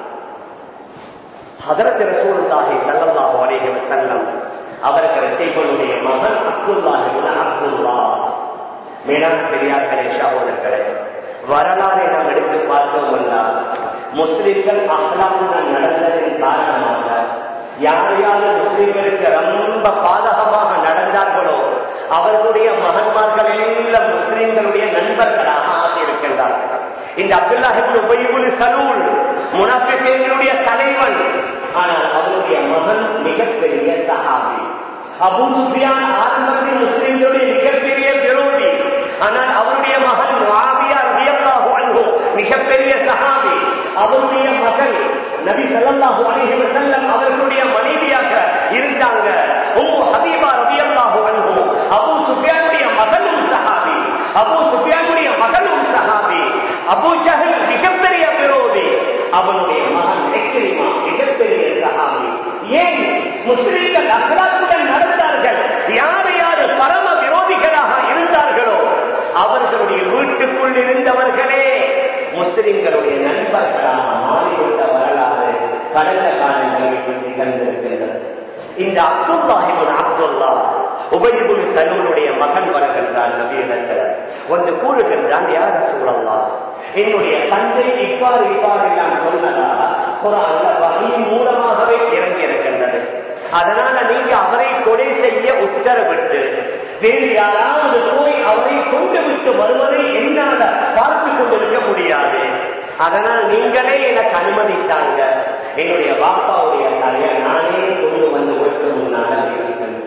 ஹதரத் ரசூலுல்லாஹி ஸல்லல்லாஹு அலைஹி வஸல்லம் அவர்கள் இவனுடைய மகன் அப்துல்லாஹி இப்னு அப்துல்லா மேலான பெரியார்களே சகோதரர்களே வரலாறை நாம் எடுத்து பார்த்தோம் என்றால் முஸ்லிம்கள் அஹ்லாக்குடன் நடந்ததன் காரணமாக யார் யார் முஸ்லிம்களுக்கு ரொம்ப பாதகமாக நடந்தார்களோ அவர்களுடைய மகன்மார்கள் எல்லாம் முஸ்லிம்களுடைய நண்பர்களாக ஆகியிருக்கின்றார்கள் இந்த அப்துல்லாஹிபின் உபயுல் சலூல் முனாஃபிகளுடைய தலைவன் ஆனால் அவருடைய மகன் மிகப்பெரிய சஹாபி அபு சுஃபியான் ஆரம்பத்தில் முஸ்லிம்களுடைய மிகப்பெரிய விரோதி ஆனால் அவருடைய மகன் ராபியா ரலியல்லாஹு அன்ஹு மிகப்பெரிய சஹாபி அவருடைய மகள் நபி ஸல்லல்லாஹு அலைஹி வஸல்லம் அவர்களுடைய மனைவியாக இருந்தாங்க உம்மு ஹபீபா ரலியல்லாஹு அன்ஹு அபூ சுஃபியானுடைய மகனும் சஹாபி அபூ சுஃபியானுடைய மகனும் சஹாபி அபூ ஜஹல் மிகப்பெரிய விரோதி அவனுடைய மகன் எக்ரிமா மிகப்பெரிய சஹாபி ஏன் முஸ்லிம்கள் அகலாத்துடன் நடந்தார்கள் யார் யார் பரம விரோதிகளாக இருந்தார்களோ அவர்களுடைய வீட்டுக்குள் இருந்தவர்களே முஸ்லிம்களுடைய நண்பர்களாக மாறிவிட்ட வரலாறு கடந்த காலங்களில் நிகழ்ந்திருக்கின்றது இந்த அப்துல்லாஹிபுன் அப்துல்லா உபயிபுல் சலூனுடைய மகன் வருகின்றான் நபீனத்தில் வந்து கூறுகின்றான் யார் சூழல்லா என்னுடைய தந்தை இவ்வாறு இவ்வாறு எல்லாம் சொன்னதாக ஒரு அந்த வகையின் மூலமாகவே இறங்கி இருக்கின்றது அதனால நீங்க அவரை கொலை செய்ய உத்தரவிட்டு வேறு யாராவது போய் அவரை கொண்டு விட்டு வருவதை என்னால பார்த்து கொண்டிருக்க முடியாது அதனால் நீங்களே எனக்கு அனுமதித்தாங்க என்னுடைய பாப்பாவுடைய தலையை நானே கொண்டு வந்து வீட்டு முன்னால இருக்கின்றேன்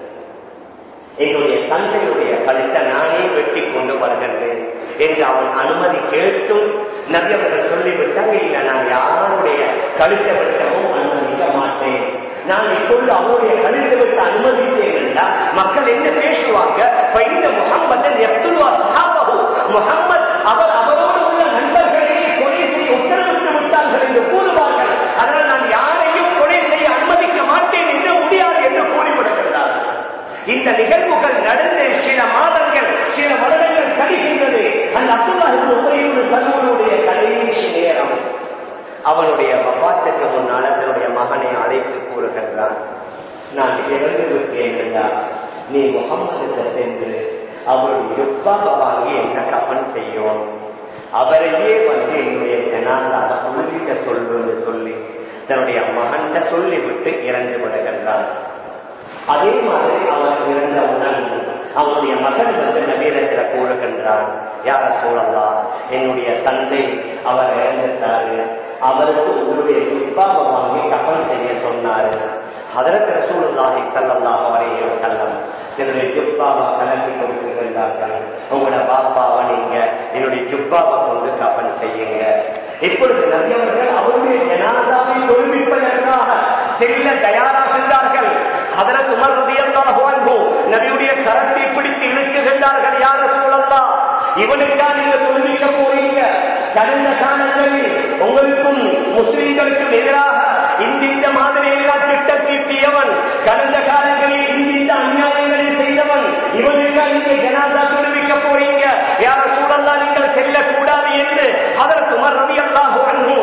என்னுடைய தந்தையுடைய கழுத்தை நானே வெட்டி கொண்டு வருகின்றேன் என்று அவன் அனுமதி கேட்டும் நபி அவர்கள் சொல்லிவிட்டாங்க இல்ல நான் யாருடைய கழுத்தை வெட்டவும் அனுமதிக்க மாட்டேன் நான் இப்பொழுது அவருடைய கழுத்தை விட்டு அனுமதித்தேன் என்றால் மக்கள் என்ன பேசுவாங்க இந்த முகம்மது எத்துவா சாபகு முகம்மது அவர் அவரோடு உள்ள நண்பர்களையே கொலை செய்ய உத்தரவிட்டு விட்டார்கள் என்று கூறுவார்கள் அதனால் நான் யாரையும் கொலை செய்ய அனுமதிக்க மாட்டேன் என்று முடியாது என்று கூறிவிடுகின்றார் இந்த நிகழ்வுகள் நடந்த சில மாதங்கள் சில வருடங்கள் கழிக்கின்றது அந்த அப்துல்லா உபயோக சல்வனுடைய கடைசி நேரம் அவனுடைய வபாத்துக்கு முன்னால் தன்னுடைய மகனை அழைத்து கூறுகின்றான் நான் இறந்து விட்டேன் என்றால் நீ முகம்மது சென்று அவருடைய யுப்பாவை வாங்கி என்ன கப்பன் செய்யும் அவரையே வந்து என்னுடைய ஜனாதார உள்ளிட்ட சொல்லுன்னு சொல்லி தன்னுடைய மகன்கிட்ட சொல்லிவிட்டு இறந்து விடுகின்றான் அதே மாதிரி அவர் இறந்தவுடன் அவனுடைய மகன் வந்து நவீனத்துல கூறுகின்றான் யார சூழலாம் என்னுடைய தந்தை அவர் இறந்துட்டாரு அவருக்கு உங்களுடைய துப்பாவை வாங்கி கப்பல் செய்ய சொன்னாரு அதற்கு ரசூலுல்லாஹி ஸல்லல்லாஹு அலைஹி வஸல்லம் என்னுடைய ஜுப்பாவை கலக்கி கொடுக்கின்றார்கள் உங்களோட பாப்பாவை நீங்க என்னுடைய ஜுப்பாவை கொண்டு கப்பல் செய்யுங்க இப்பொழுது நபியவர்கள் அவருடைய ஜனாதாவை தொழுவிப்பதற்காக செல்ல தயாராகின்றார்கள் அதற்கு உமர் ரலியல்லாஹு அன்ஹு நபியுடைய கரத்தை பிடித்து இழுக்குகின்றார்கள் யார சூழல்லா இவனுக்கா நீங்க தொழுவிக்க போறீங்க கடந்த காலங்களில் உங்களுக்கும் முஸ்லிம்களுக்கும் எதிராக இந்த மாதிரி எல்லாம் திட்டம் தீட்டியவன் கடந்த காலங்களில் இந்த அநியாயங்களை செய்தவன் இவனுக்கா நீங்க ஜனாதா தொழுவிக்க போறீங்க யார சூழல்லா நீங்கள் செல்லக்கூடாது என்று அதற்கு உமர் ரவி அல்லாஹு அன்பு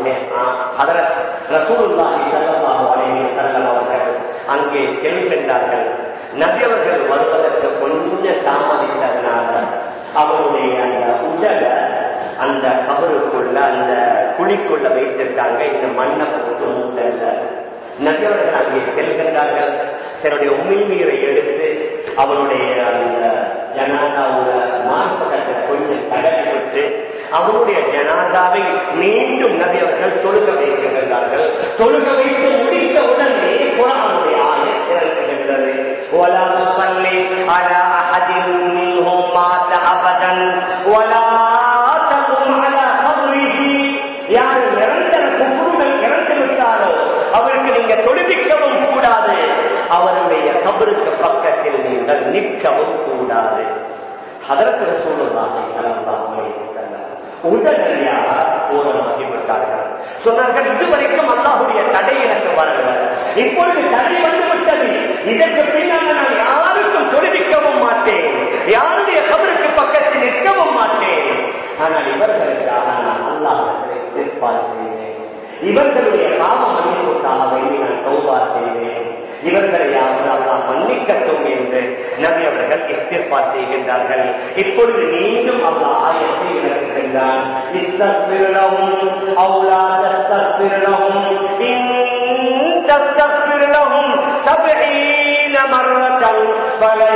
அதற்கு ரசூலுல்லாஹி ஸல்லல்லாஹு அலைஹி வஸல்லம் அவர்கள் அங்கே செல்கின்றார்கள் நபி அவர்கள் வருவதற்கு கொஞ்சம் தாமதித்ததனால அவருடைய அந்த உடலை அந்த கபருக்குள்ள அந்த குழிக்குள்ள வைத்திருக்காங்க இந்த மண்ணை போட்டு மூட்டல்ல நபியவர்கள் அங்கே செல்கின்றார்கள் தன்னுடைய உமிழ்நீரை எடுத்து அவனுடைய அந்த ஜனாதாவோட மார்பகத்தை கொஞ்சம் தடவி விட்டு அவருடைய ஜனாதாவை மீண்டும் நபி அவர்கள் தொழுக வைக்கின்றார்கள் தொழுக வைத்து முடித்த உடனே குரானுடைய ஆயம் திறக்குகின்றது ولا تصلي على أحد منهم مات أبدا ولا تقم على قبره யார் நிரந்தர குப்புறுகள் இறந்து விட்டாரோ அவருக்கு நீங்க தொழுவிக்கவும் கூடாது அவருடைய கபருக்கு பக்கத்தில் நீங்கள் நிற்கவும் கூடாது அதற்கு சூழலாக கலந்தாமல் உடனடியாக ஓரமாகி விட்டார்கள் சொன்னார்கள் இதுவரைக்கும் அல்லாஹுடைய தடை எனக்கு வரல இப்பொழுது தடை வந்து விட்டது இதற்கு பின்னால் நான் யாருக்கும் தொழுவிக்கவும் மாட்டேன் யாருடைய கபருக்கு பக்கத்தில் நிற்கவும் மாட்டேன் ஆனால் இவர்களுக்காக நான் அல்லாஹத்தை எதிர்பார்க்கிறேன் இவர்களுடைய பாவ மன்னிப்புக்காக வேண்டி நான் சௌபா செய்வேன் இவர்களை யாவது அல்லா மன்னிக்கட்டும் என்று நபி அவர்கள் எதிர்பார் செய்கின்றார்கள் இப்பொழுது மீண்டும் அல்லா ஆயத்தை இறக்குகின்றான் இஸ்தப்பிரலவும் அவுலாதஸ்தப்பிரலவும் தஸ்தப்பிரலவும் சபீன மர்ரத்தம் பலை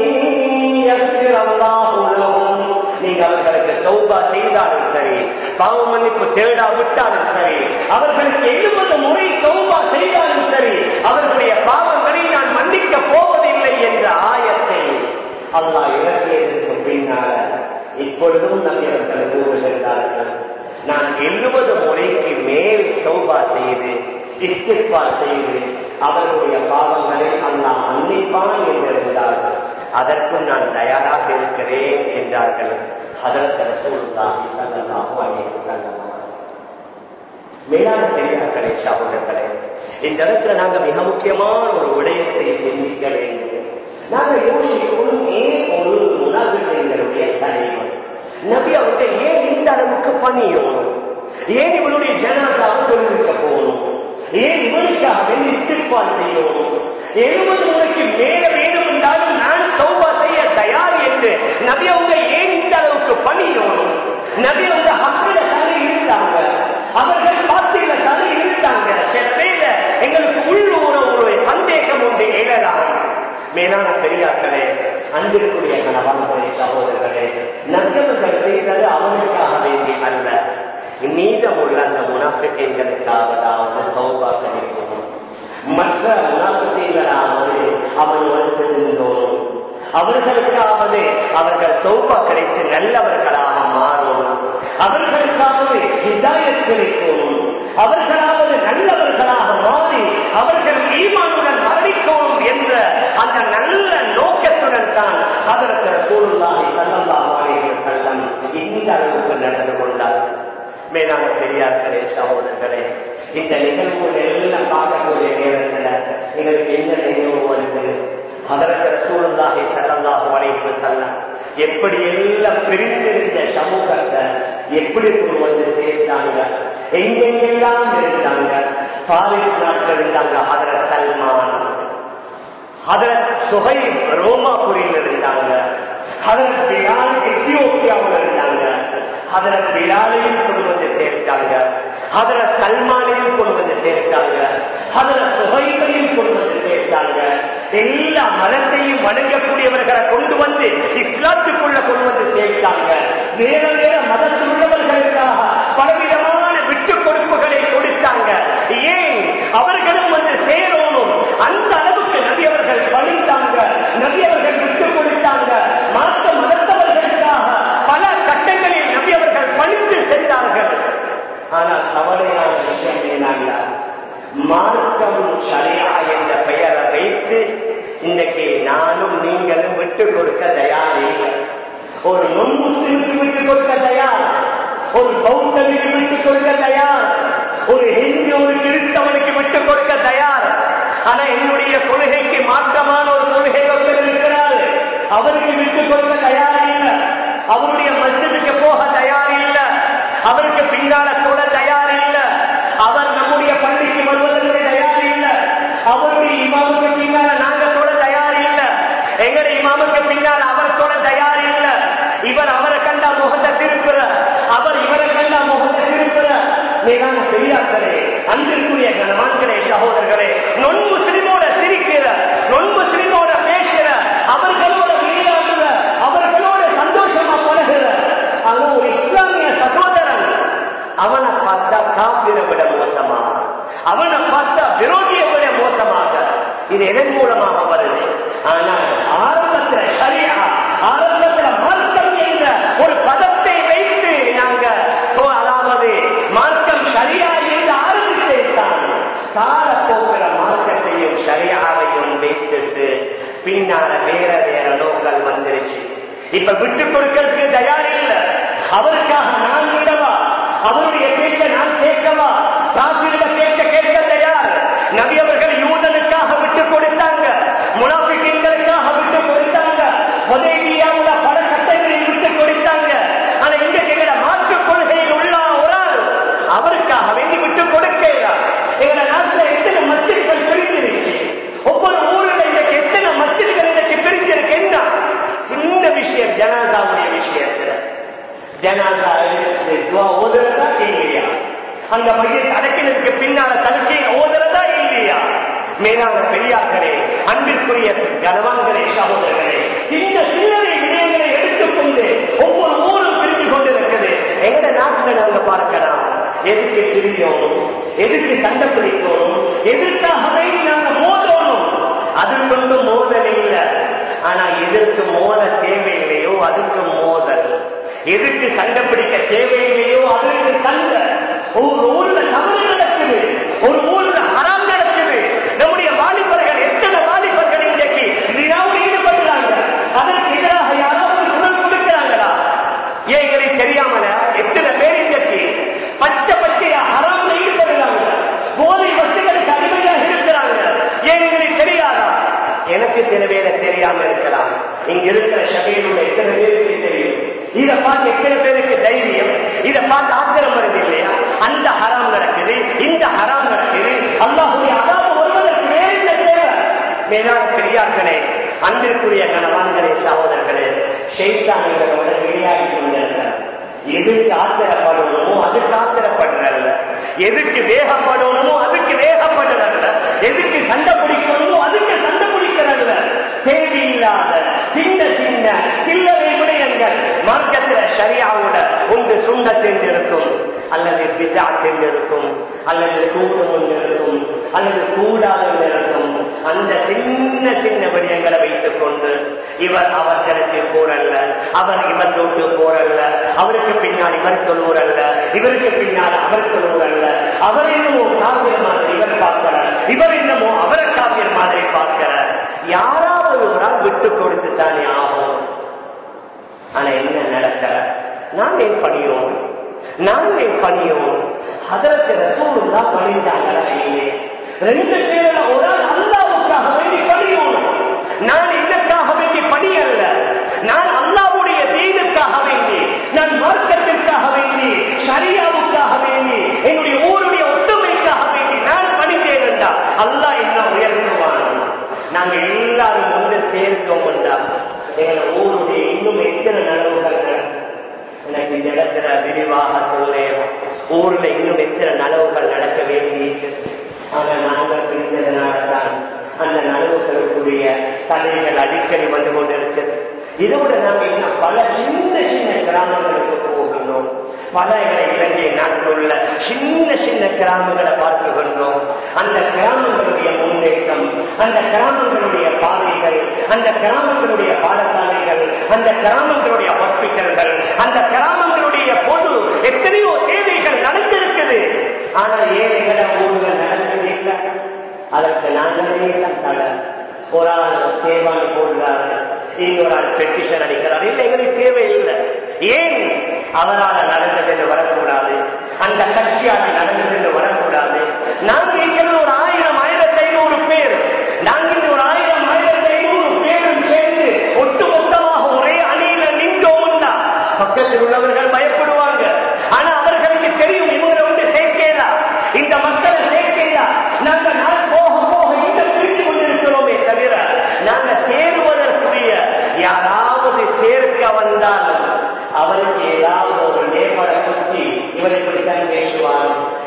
நீங்க அவர்களுக்கு சௌபா செய்தாலும் சரி பாவ மன்னிப்பு தேடா விட்டாலும் சரி அவர்களுக்கு எழுபது முறை சௌபா செய்தாலும் சரி அவர்களுடைய பாவங்களை நான் மன்னிக்க போவதில்லை என்ற ஆயத்தை அல்லா இறக்கியதற்கு பின்னால இப்பொழுதும் நம்பியவர்கள் கூறுகின்றார்கள் நான் எழுபது முறைக்கு மேல் சௌபா செய்து இஸ்திஃபா செய்து அவர்களுடைய பாவங்களை அல்லா மன்னிப்பான் என்றிருந்தார்கள் அதற்கும் நான் தயாராக இருக்கிறேன் என்றார்கள் மேலான பெரியார்களே சகோதரர்களே இந்த இடத்துல நாங்க மிக முக்கியமான ஒரு விடயத்தை சிந்திக்க வேண்டும் நாங்க யோசிக்கும் ஏன் ஒரு உணவுகளுடைய தலைவர் நபி அவர்கள் ஏன் இந்த அளவுக்கு பணியும் ஏன் இவனுடைய ஜனாதாவை தொழில்நுட்ப போகணும் ஏன் இவனுக்காக இஸ்திப்பால் செய்யணும் எழுபது முறைக்கு மேல வேணும் என்றாலும் நான் சௌபா செய்ய தயார் என்று நபி அவங்க ஏன் இந்த அளவுக்கு பணியணும் நபி அவங்க ஹக்கில தலை இருந்தாங்க அவர்கள் பாத்தியில தலை இருந்தாங்க சில பேர்ல எங்களுக்கு உள்ளூர ஒரு சந்தேகம் உண்டு எழலாம் மேலான பெரியார்களே அன்பிற்குரிய கணவான்களே சகோதரர்களே நபியவர்கள் செய்தது அவனுக்காக வேண்டி அல்ல மீதமுள்ள அந்த முனாஃபிக்கைகளுக்காவதாவது சௌபா கிடைக்கும் மற்ற முனாஃபிக்கைகளாவது அவன் வருந்திருந்தோம் அவர்களுக்காவது அவர்கள் சௌபா கிடைத்து நல்லவர்களாக மாறும் அவர்களுக்காவது ஹிதாயத் கிடைக்கும் அவர்களாவது நல்லவர்களாக மாறி அவர்கள் ஈமானுடன் மரணிக்கணும் என்ற அந்த நல்ல நோக்கத்துடன் தான் அதற்கு சூழ்நாளை தள்ளல்லாமாலே கள்ளம் இந்த அளவுக்கு நடந்து கொண்டார் மேலான பெரியார்களே சகோதரர்களே இந்த நிகழ்வுகள் எல்லாம் பார்க்கக்கூடிய நேரத்தில் எங்களுக்கு என்ன நினைவு வருது அதற்கு சூழ்நாளை தள்ளல்லாக வரைவு தள்ளம் எப்படி எல்லாம் பிரிந்திருந்த சமூகத்தை எப்படி கொண்டு வந்து சேர்த்தாங்க எங்கெங்கெல்லாம் இருந்தாங்க பாரிஸ் நாட்டில் இருந்தாங்க ஹதரத் சல்மான் ஹதரத் சுகை ரோமாபுரியில் இருந்தாங்க ஹதரத் பிலால் எத்தியோப்பியாவில் இருந்தாங்க ஹதரத் பிலாலையும் கொண்டு வந்து சேர்த்தாங்க ஹதரத் சல்மானையும் கொண்டு வந்து சேர்த்தாங்க ஹதரத் சுகைகளையும் கொண்டு வந்து சேர்த்தாங்க எல்லா மதத்தையும் வணங்கக்கூடியவர்களை கொண்டு வந்து இஸ்லாத்துக்குள்ள கொண்டு வந்து சேர்த்தாங்க வேற வேற மதத்தில் உள்ளவர்களுக்காக பலவிதமான விட்டு கொடுப்புகளை கொடுத்தாங்க ஏன் அவர்களும் வந்து சேரணும் அந்த அளவுக்கு நபி அவர்கள் பணிந்தாங்க நபி அவர்கள் விட்டு கொடுத்தாங்க மாற்ற மதத்தவர்களுக்காக பல கட்டங்களில் நபி அவர்கள் பணிந்து சென்றார்கள் ஆனால் கவலையான விஷயம் என்னன்னா மார்க்கம் சரியா என்ற பெயரை வைத்து இன்றைக்கு நானும் நீங்களும் விட்டு கொடுக்க தயாரில்லை ஒரு நொன் முஸ்லிமுக்கு விட்டுக் கொடுக்க தயார் ஒரு பௌத்தனுக்கு விட்டுக் கொடுக்க தயார் ஒரு ஹிந்தி ஒரு கிறிஸ்தவனுக்கு விட்டுக் கொடுக்க தயார் ஆனா என்னுடைய கொள்கைக்கு மாற்றமான ஒரு கொள்கை ஒருத்தர் இருக்கிறார் அவருக்கு விட்டுக் கொடுக்க தயார் இல்லை அவருடைய மசிதுக்கு போக தயார் இல்லை அவருக்கு பின்னால சொல்ல தயார் இல்லை மேலான பெரியார்களே அன்பிற்குரிய கணவான்களே சகோதரர்களே நொன் முஸ்லிமோட சிரிக்கிற நொன் முஸ்லிமோட பேசுற அவர்களோட விளையாடுற அவர்களோட சந்தோஷமா பழகுற ஆனா ஒரு இஸ்லாமிய சகோதரன் அவனை பார்த்தா காப்பிரை விட மோசமாக அவனை பார்த்தா விரோதியை விட மோசமாக இது எதன் மூலமாக வருது ஆனால் ஆரம்பத்துல சரியா ஆரம்பத்துல மார்க்கம் என்ற ஒரு பதத்தை வைத்து நாங்க ஓ, அதாவது மார்க்கம் சரியா என்று ஆரம்பித்தான் காலப்போக்கிற மார்க்கத்தையும் சரியாவையும் வைத்துட்டு பின்னால வேற வேற நோக்கள் வந்துருச்சு இப்ப விட்டு கொடுக்கறதுக்கு தயார் இல்லை அவருக்காக நான் விடவா அவருடைய பேச்ச நான் கேட்கவா காசிரிட பேச்ச கேட்க தயார் நபி அவர்கள் யூதனுக்காக விட்டு கொடுத்தாங்க முனாபிகளுக்காக விட்டு கொடுத்தாங்க உதவியாவுல பல சட்டங்களை விட்டு கொடுத்தாங்க ஆனா இங்க எங்கட மாற்று கொள்கையில் உள்ள ஒரு ஆள் அவருக்காக வேண்டி விட்டு கொடுக்கல எங்கட நாட்டுல எத்தனை மத்தியர்கள் பிரிஞ்சிருச்சு ஒவ்வொரு ஊரில் இன்றைக்கு எத்தனை மத்தியர்கள் இன்றைக்கு பிரிஞ்சிருக்கு என்ன சின்ன விஷயம் ஜனாதாவுடைய விஷயத்துல ஜனாதா எடுத்து துவா ஓதுறதா இல்லையா அந்த மையத்தை அடக்கினதுக்கு பின்னால தடுக்கை ஓதுறதா இல்லையா மேலான பெரியார்களே அன்பிற்குரிய கனவான்களே சகோதரர்களே இந்த சில்லறை விடயங்களை எடுத்துக்கொண்டு ஒவ்வொரு ஊரும் பிரிந்து கொண்டிருக்குது எங்கட நாட்டுல நாங்க பார்க்கலாம் எதுக்கு பிரியணும் எதுக்கு சண்டை பிடிக்கணும் எதற்காகவே நாங்க மோதணும் அது கொண்டு மோதல் இல்லை ஆனா எதற்கு மோத தேவையில்லையோ அதுக்கு மோதல் எதுக்கு சண்டை பிடிக்க தேவையில்லையோ அதற்கு சண்டை ஒரு ஊர்ல தவறு நடக்குது ஒரு ஊர்ல ஹராம் நடக்குது நம்முடைய வாலிபர்கள் எத்தனை வாலிபர்கள் இன்றைக்கு இதிலாவது ஈடுபடுறாங்க அதற்கு எதிராக யாராவது குரல் கொடுக்கிறாங்களா ஏன் எங்களுக்கு தெரியாமல எத்தனை பேர் இன்றைக்கு பச்சை பச்சையா ஹராம்ல ஈடுபடுறாங்க போதை வசதிகளுக்கு அடிமையாக இருக்கிறாங்க ஏன் எங்களுக்கு தெரியாதா எனக்கு சில பேரை தெரியாம இருக்கலாம் இங்க இருக்கிற சபையிலுள்ள எத்தனை பேருக்கு தெரியும் இதை பார்த்து எத்தனை பேருக்கு தைரியம் இதை பார்த்து ஆத்திரம் வருது இல்லையா அந்த ஹராம் நடக்குது இந்த ஹராம் நடக்குது அல்லாஹுடைய அதாவது ஒருவருக்கு வேறு என்ன தேவை மேலான பெரியார்களே அன்பிற்குரிய கணவான்களே சகோதரர்களே ஷெய்தானிகளோட விளையாடி கொண்டிருக்கிறார் எதுக்கு ஆத்திரப்படணுமோ அதுக்கு ஆத்திரப்படுறல்ல எதுக்கு வேகப்படணுமோ அதுக்கு வேகப்படுறல்ல எதுக்கு சண்டை பிடிக்கணுமோ அதுக்கு சண்டை பிடிக்கிறல்ல தேவையில்லாத சின்ன சின்ன சில்லறை விடயங்கள் மார்க்கத்துல சரியாவோட ஒன்று சுண்ணத்தில் இருக்கும் அல்லது பிசாத்தில் இருக்கும் அல்லது கூடும் ஒன்று இருக்கும் அல்லது கூடாத இருக்கும் அந்த சின்ன சின்ன விடயங்களை வைத்துக் கொண்டு இவர் அவர்களுக்கு போறல்ல அவர் இவர் தொட்டு போறல்ல அவருக்கு பின்னால் இவர் தொழுவரல்ல இவருக்கு பின்னால் அவர் தொழுவரல்ல அவர் என்னமோ காவியர் மாதிரி இவர் பார்க்கிற இவர் என்னமோ அவரை காவியர் மாதிரி பார்க்கிற யாராவது ஒரு நாள் விட்டு கொடுத்து தானே ஆகும் ஆனா என்ன நடக்கல நான் என் பணியோம் நான் என் பணியோம் அதற்கு ரசூல் தான் பணிந்தாங்களா இல்லையே ரெண்டு பேர்ல ஒரு ஆள் அல்லாவுக்காக வேண்டி பணியோம் நான் என்னக்காக வேண்டி பணி அல்ல நான் அல்லாவுடைய தீனுக்காக வேண்டி நான் மார்க்கத்திற்காக வேண்டி சரியாவுக்காக வேண்டி என்னுடைய ஊருடைய ஒற்றுமைக்காக வேண்டி நான் பணித்தேன் என்றால் அல்லாஹ் என்ன உயர்த்துவான் நாங்க எல்லாரும் ஒன்று சேர்ந்தோம் என்றால் எங்களை ஊருடைய இன்னும் எத்தனை நலவுகள் நடக்கும் எனக்கு இந்த இடத்துல விரிவாக சொல்லேன் ஊர்ல இன்னும் எத்தனை நலவுகள் நடக்க வேண்டியிருக்கு ஆனா நாங்கள் பிரிந்ததுனாலதான் அந்த நலவுகளுக்குரிய தடைகள் அடிக்கடி வந்து கொண்டிருக்கிறது இதோட நாங்கள் இன்னும் பல சின்ன சின்ன கிராமங்களுக்கு போகின்றோம் பல இலங்கை நாட்டில் உள்ள சின்ன சின்ன கிராமங்களை பார்க்குகின்றோம் அந்த கிராமங்களுடைய முன்னேற்றம் அந்த கிராமங்களுடைய பாதைகள் அந்த கிராமங்களுடைய பாடசாலைகள் அந்த கிராமங்களுடைய ஹாஸ்பிட்டல்கள் அந்த கிராமங்களுடைய பொது எத்தனையோ தேவைகள் நடந்திருக்குது ஆனால் ஏழைகளை ஊர்கள் நடந்ததில்லை அதற்கு நாங்களே தான் தடை ஒரு ஆள் தேவானி போடுறாரு இன்னொரு ஆள் பெட்டிஷன் அடிக்கிறார் இல்லை எங்களுக்கு தேவையில்லை ஏன் அவரால் நடந்தது என்று வரக்கூடாது அந்த கட்சியால் நடந்தது என்று வரக்கூடாது நாங்கள் இருக்கிறது ஒரு ஆயிரம் ஆயிரத்தி ஐநூறு பேர் நாங்கள் ஒரு ஆயிரம் ஆயிரத்தி ஐநூறு பேரும் சேர்ந்து ஒட்டுமொத்தமாக ஒரே அணியில நின்றோம்னா பக்கத்தில் உள்ளவர்கள் பயப்படுவாங்க ஆனா அவர்களுக்கு தெரியும் இவங்களை வந்து சேர்க்கலா இந்த மக்களை சேர்க்கலா நாங்க நாள் போக போக இந்த பிரித்து கொண்டிருக்கிறோமே தவிர நாங்க சேருவதற்குரிய யாராவது சேர்க்க வந்தாலும் அவருக்கு ஏதாவது ஒரு நேபரை குத்தி இவர் இப்படித்தான் பேசுவார்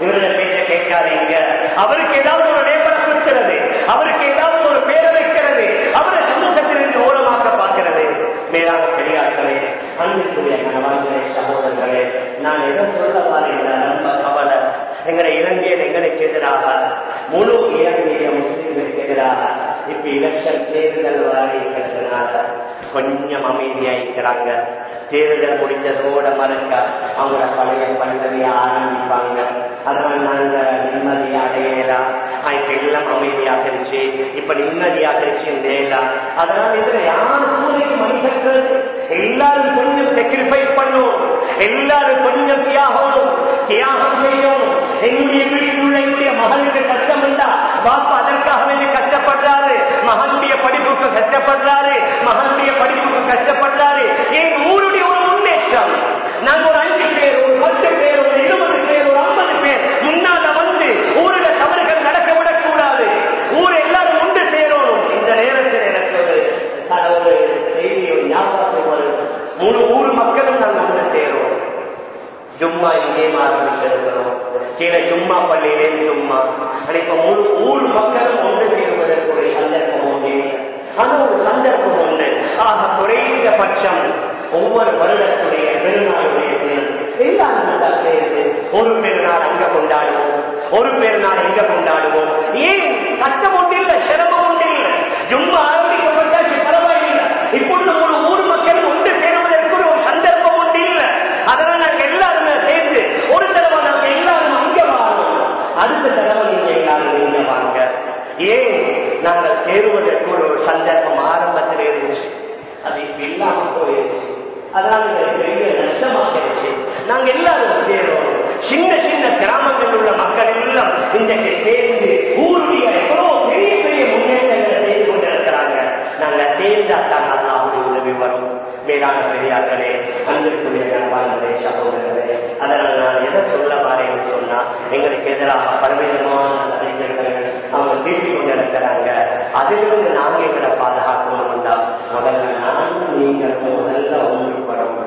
அவருக்கு ஏதாவது ஒரு லேபரம் இருக்கிறது அவருக்கு ஏதாவது ஒரு பேரை வைக்கிறது அவரை சமூகத்திலிருந்து ஓரமாக்க பார்க்கிறது மேலான பெரியார்களே அன்புக்குரிய கணவன்களே சகோதரர்களே நான் எதை சொல்ல வரேன் ரொம்ப கவலை எங்களை இலங்கையில் எங்களுக்கு எதிராக முழு இலங்கைய முஸ்லிம்களுக்கு எதிராக இப்ப எலெக்ஷன் தேர்தல் வரைக்கிறதுனால கொஞ்சம் அமைதியாயிக்கிறாங்க தேர்தல் முடிஞ்சதோட மறுக்க அவங்க பழைய பல்லவிய ஆரம்பிப்பாங்க அதனால நாங்க நிம்மதியா அடையலாம் இப்ப எல்லாம் அமைதியாகிருச்சு இப்ப நிம்மதியாகிருச்சு நேரலாம் அதனால இதுல யாரு சூரியக்கு மனிதர்கள் எல்லாரும் கொஞ்சம் செக்ரிஃபைஸ் பண்ணும் எல்லாரும் கொஞ்சம் தியாகம் தியாகம் செய்யணும் என்னுடைய வீட்டில் உள்ள என்னுடைய மகனுக்கு கஷ்டம் உண்டா பாப்பா அதற்காக வேண்டி கஷ்டப்படுறாரு மகனுடைய படிப்புக்கு கஷ்டப்படுறாரு மகனுடைய படிப்புக்கு கஷ்டப்படுறாரு என் ஊருடைய ஒரு முன்னேற்றம் நாங்க ஒரு அஞ்சு பேர் ஒரு பத்து பேர் ஒரு இருபது பேர் ஒரு ஐம்பது பேர் முன்னால வந்து ஊரில் தவறுகள் நடக்க விடக்கூடாது ஊர் எல்லாரும் ஒன்று சேரணும் இந்த நேரத்தில் எனக்கு ஒரு ஒரு செய்தி ஒரு ஞாபகத்துக்கு வருது முழு ஊர் மக்களும் நாங்கள் ஒன்று சேரும் ஜும்மா இங்கேயும் ஆரம்பிச்சிருக்கிறோம் கீழே ஜும்மா பள்ளியிலே ஜும்மா இப்ப முழு ஊர் மக்களும் ஒன்று சேருவதற்கு ஒரு சந்தர்ப்பம் உண்டு ஆனா ஒரு சந்தர்ப்பம் உண்டு ஆக குறைந்த பட்சம் ஒவ்வொரு வருடத்துடைய பெருநாளுடைய தினம் எல்லாரும் சேர்ந்து ஒரு பெருநாள் அங்க கொண்டாடுவோம் ஒரு பெருநாள் எங்க கொண்டாடுவோம் ஏன் கஷ்டம் ஒன்று இல்லை சிரமம் ஒன்று இல்லை ஜும்மா ஆரம்பிக்கப்பட்டாச்சு பரவாயில்லை இப்பொழுது ஒரு ஊர் மக்கள் ஒன்று சேருவதற்கு ஒரு சந்தர்ப்பம் ஒன்று இல்லை அதனால நாங்க எல்லாருமே சேர்ந்து ஒரு தடவை நாங்க எல்லாரும் அங்க வாழணும் அடுத்த தடவை நீங்க எல்லாரும் இங்க வாங்க ஏன் நாங்கள் சேருவதற்கு ஒரு சந்தர்ப்பம் ஆரம்பத்தில் இருந்துச்சு அது இப்ப இல்லாம போயிருச்சு அதனால எங்களுக்கு பெரிய நஷ்டமாக்கிடுச்சு நாங்க எல்லாரும் சேரும் சின்ன சின்ன கிராமங்களில் உள்ள மக்கள் எல்லாம் இன்றைக்கு சேர்ந்து ஊருடைய எவ்வளவு பெரிய பெரிய முன்னேற்றங்களை செய்து கொண்டிருக்கிறாங்க நாங்க சேர்ந்தா தான் அல்லாவுடைய உதவி வரும் மேலான பெரியார்களே அன்பிற்குரிய நண்பாளர்களே சகோதரர்களே அதனால நான் எதை சொல்ல வரேன்னு சொன்னா எங்களுக்கு எதிராக பலவிதமான அறிஞர்கள் அவங்க தீர்த்து கொண்டிருக்கிறாங்க அதிலிருந்து நாங்க எங்களை பாதுகாக்கணும்னா முதல்ல நானும் நீங்களும் முதல்ல ஒன்றுபடும்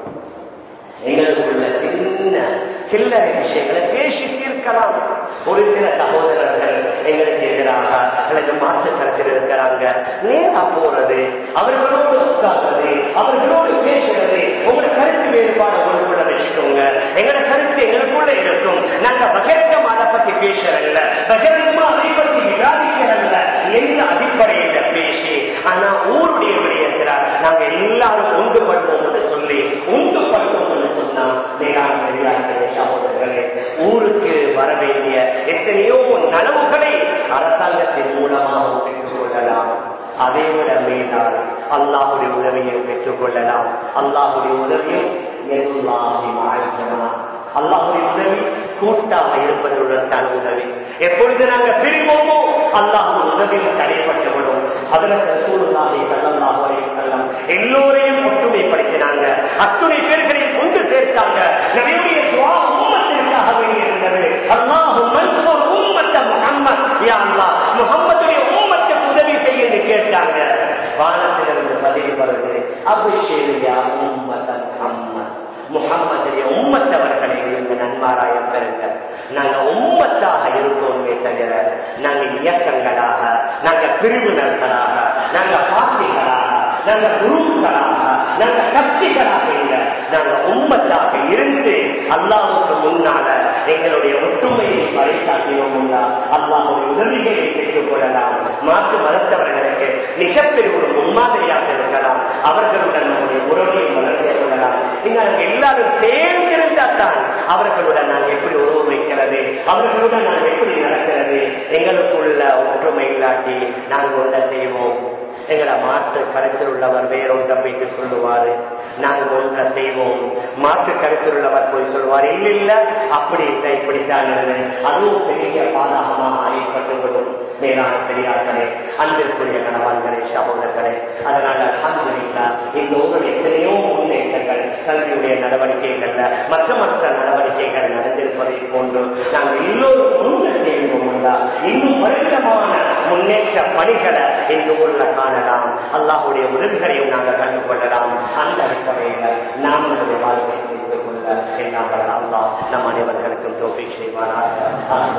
எங்களுக்குள்ள சின்ன சில்லறை விஷயங்களை பேசி தீர்க்கலாம் ஒரு சில சகோதரர்கள் எங்களுக்கு எதிராக அல்லது மாற்று தரத்தில் இருக்கிறாங்க நேரா போறது அவர்களோடு உட்கார்றது அவர்களோடு பேசுறது உங்களோட கருத்து வேறுபாடு உங்களுக்குள்ள வச்சுக்கோங்க எங்களோட கருத்து எங்களுக்குள்ள இருக்கும் நாங்க பகிரங்கம் அதை பத்தி பேசுறதில்ல பகிரங்கமா அதை பத்தி விவாதிக்கிறதில்ல எந்த அடிப்படையில பேசி ஆனா ஊருடைய விடயத்துல நாங்க எல்லாரும் உண்டு பண்ணுவோம் என்று சொல்லி உண்டு பண்ணுவோம் என்று சொன்னா மேலான பெரியார்களே சகோதரர்களே ஊருக்கு வர வேண்டிய எத்தனையோ நனவுகளை அரசாங்கத்தின் மூலமாக பெற்றுக் கொள்ளலாம் அதை விட மேலால் அல்லாஹுடைய உதவியை பெற்றுக் கொள்ளலாம் அல்லாஹுடைய உதவியும் எல்லாமே வாழ்க்கலாம் அல்லாஹுடைய உதவி கூட்டாக இருப்பதுடன் தான் உதவி எப்பொழுது நாங்கள் பிரிவோமோ அல்லாஹுடைய உதவியில் தடைப்பட்டுவிடும் அதற்கு சூழ்நாளை கல்லல்லாஹ் வரையும் எல்லோரையும் ஒற்றுமைப்படுத்தினாங்க அத்துணை பேர்களையும் கொண்டு சேர்த்தாங்க நிறைய துவா உம்மத்திற்காக வேண்டியிருந்தது அல்லாஹு மன்சூர் உம்மத்த முகம்மது யா அல்லாஹ் முகம்மதுடைய உம்மத்துக்கு உதவி செய்ய கேட்டாங்க வானத்திலிருந்து பதிவு வருது அபிஷேகியா உம்மத்த முகம்மது முகம்மதுடைய உம்மத்தவர்களை இந்த நன்மாராயம் பெறுங்கள் நாங்க உம்மத்தாக இருப்போமே தவிர நாங்க இயக்கங்களாக நாங்க பிரிவினர்களாக நாங்க பார்ட்டிகளாக நாங்க குருக்களாக நாங்க கட்சிகளாக இல்லை நாங்க உம்மத்தாக இருந்து அல்லாவுக்கு முன்னால எங்களுடைய ஒற்றுமையை பறைசாட்டினோம்னா அல்லாவுடைய உதவிகளை பெற்றுக் கொள்ளலாம் மாற்று மதத்தவர்களுக்கு மிகப்பெரிய ஒரு முன்மாதிரியாக இருக்கலாம் அவர்களுடன் நம்முடைய உறவை வளர்த்து கொள்ளலாம் நாங்கள் எல்லாரும் சேர்ந்திருந்தா தான் அவர்களுடன் நான் எப்படி உறவு வைக்கிறது அவர்களுடன் நான் எப்படி நடக்கிறது எங்களுக்குள்ள ஒற்றுமை இல்லாட்டி நாங்கள் ஒன்றை செய்வோம் எங்களை மாற்று கருத்தில் உள்ளவர் வேறொன்றை போயிட்டு சொல்லுவாரு நாங்கள் ஒன்றை செய்வோம் மாற்று கருத்தில் உள்ளவர் போய் சொல்லுவார் இல்ல இல்ல அப்படி இல்லை இப்படித்தான் இல்லை அதுவும் பெரிய பாதகமாக ஏற்பட்டுவிடும் மேலான பெரியார்களே அன்பிற்குரிய கணவான்களே சகோதரர்களே அதனால அல்ஹம்துலில்லாஹ் இந்த ஊரில் எத்தனையோ முன்னேற்றங்கள் கல்வியுடைய நடவடிக்கைகள்ல மற்ற மற்ற நடவடிக்கைகள் நடந்திருப்பதை போன்று நாங்கள் எல்லோரும் ஒன்று சேர்ந்தோம்னா இன்னும் பரிதமான முன்னேற்ற பணிகளை இந்த ஊர்ல காணலாம் அல்லாஹுடைய உதவிகளையும் நாங்கள் கண்டுகொள்ளலாம் அந்த அடிப்படையில் நாம் நம்முடைய வாழ்க்கை செய்து கொள்ள எல்லாம் அல்லாஹ் நம் அனைவர்களுக்கும் தோல்வி செய்வானாக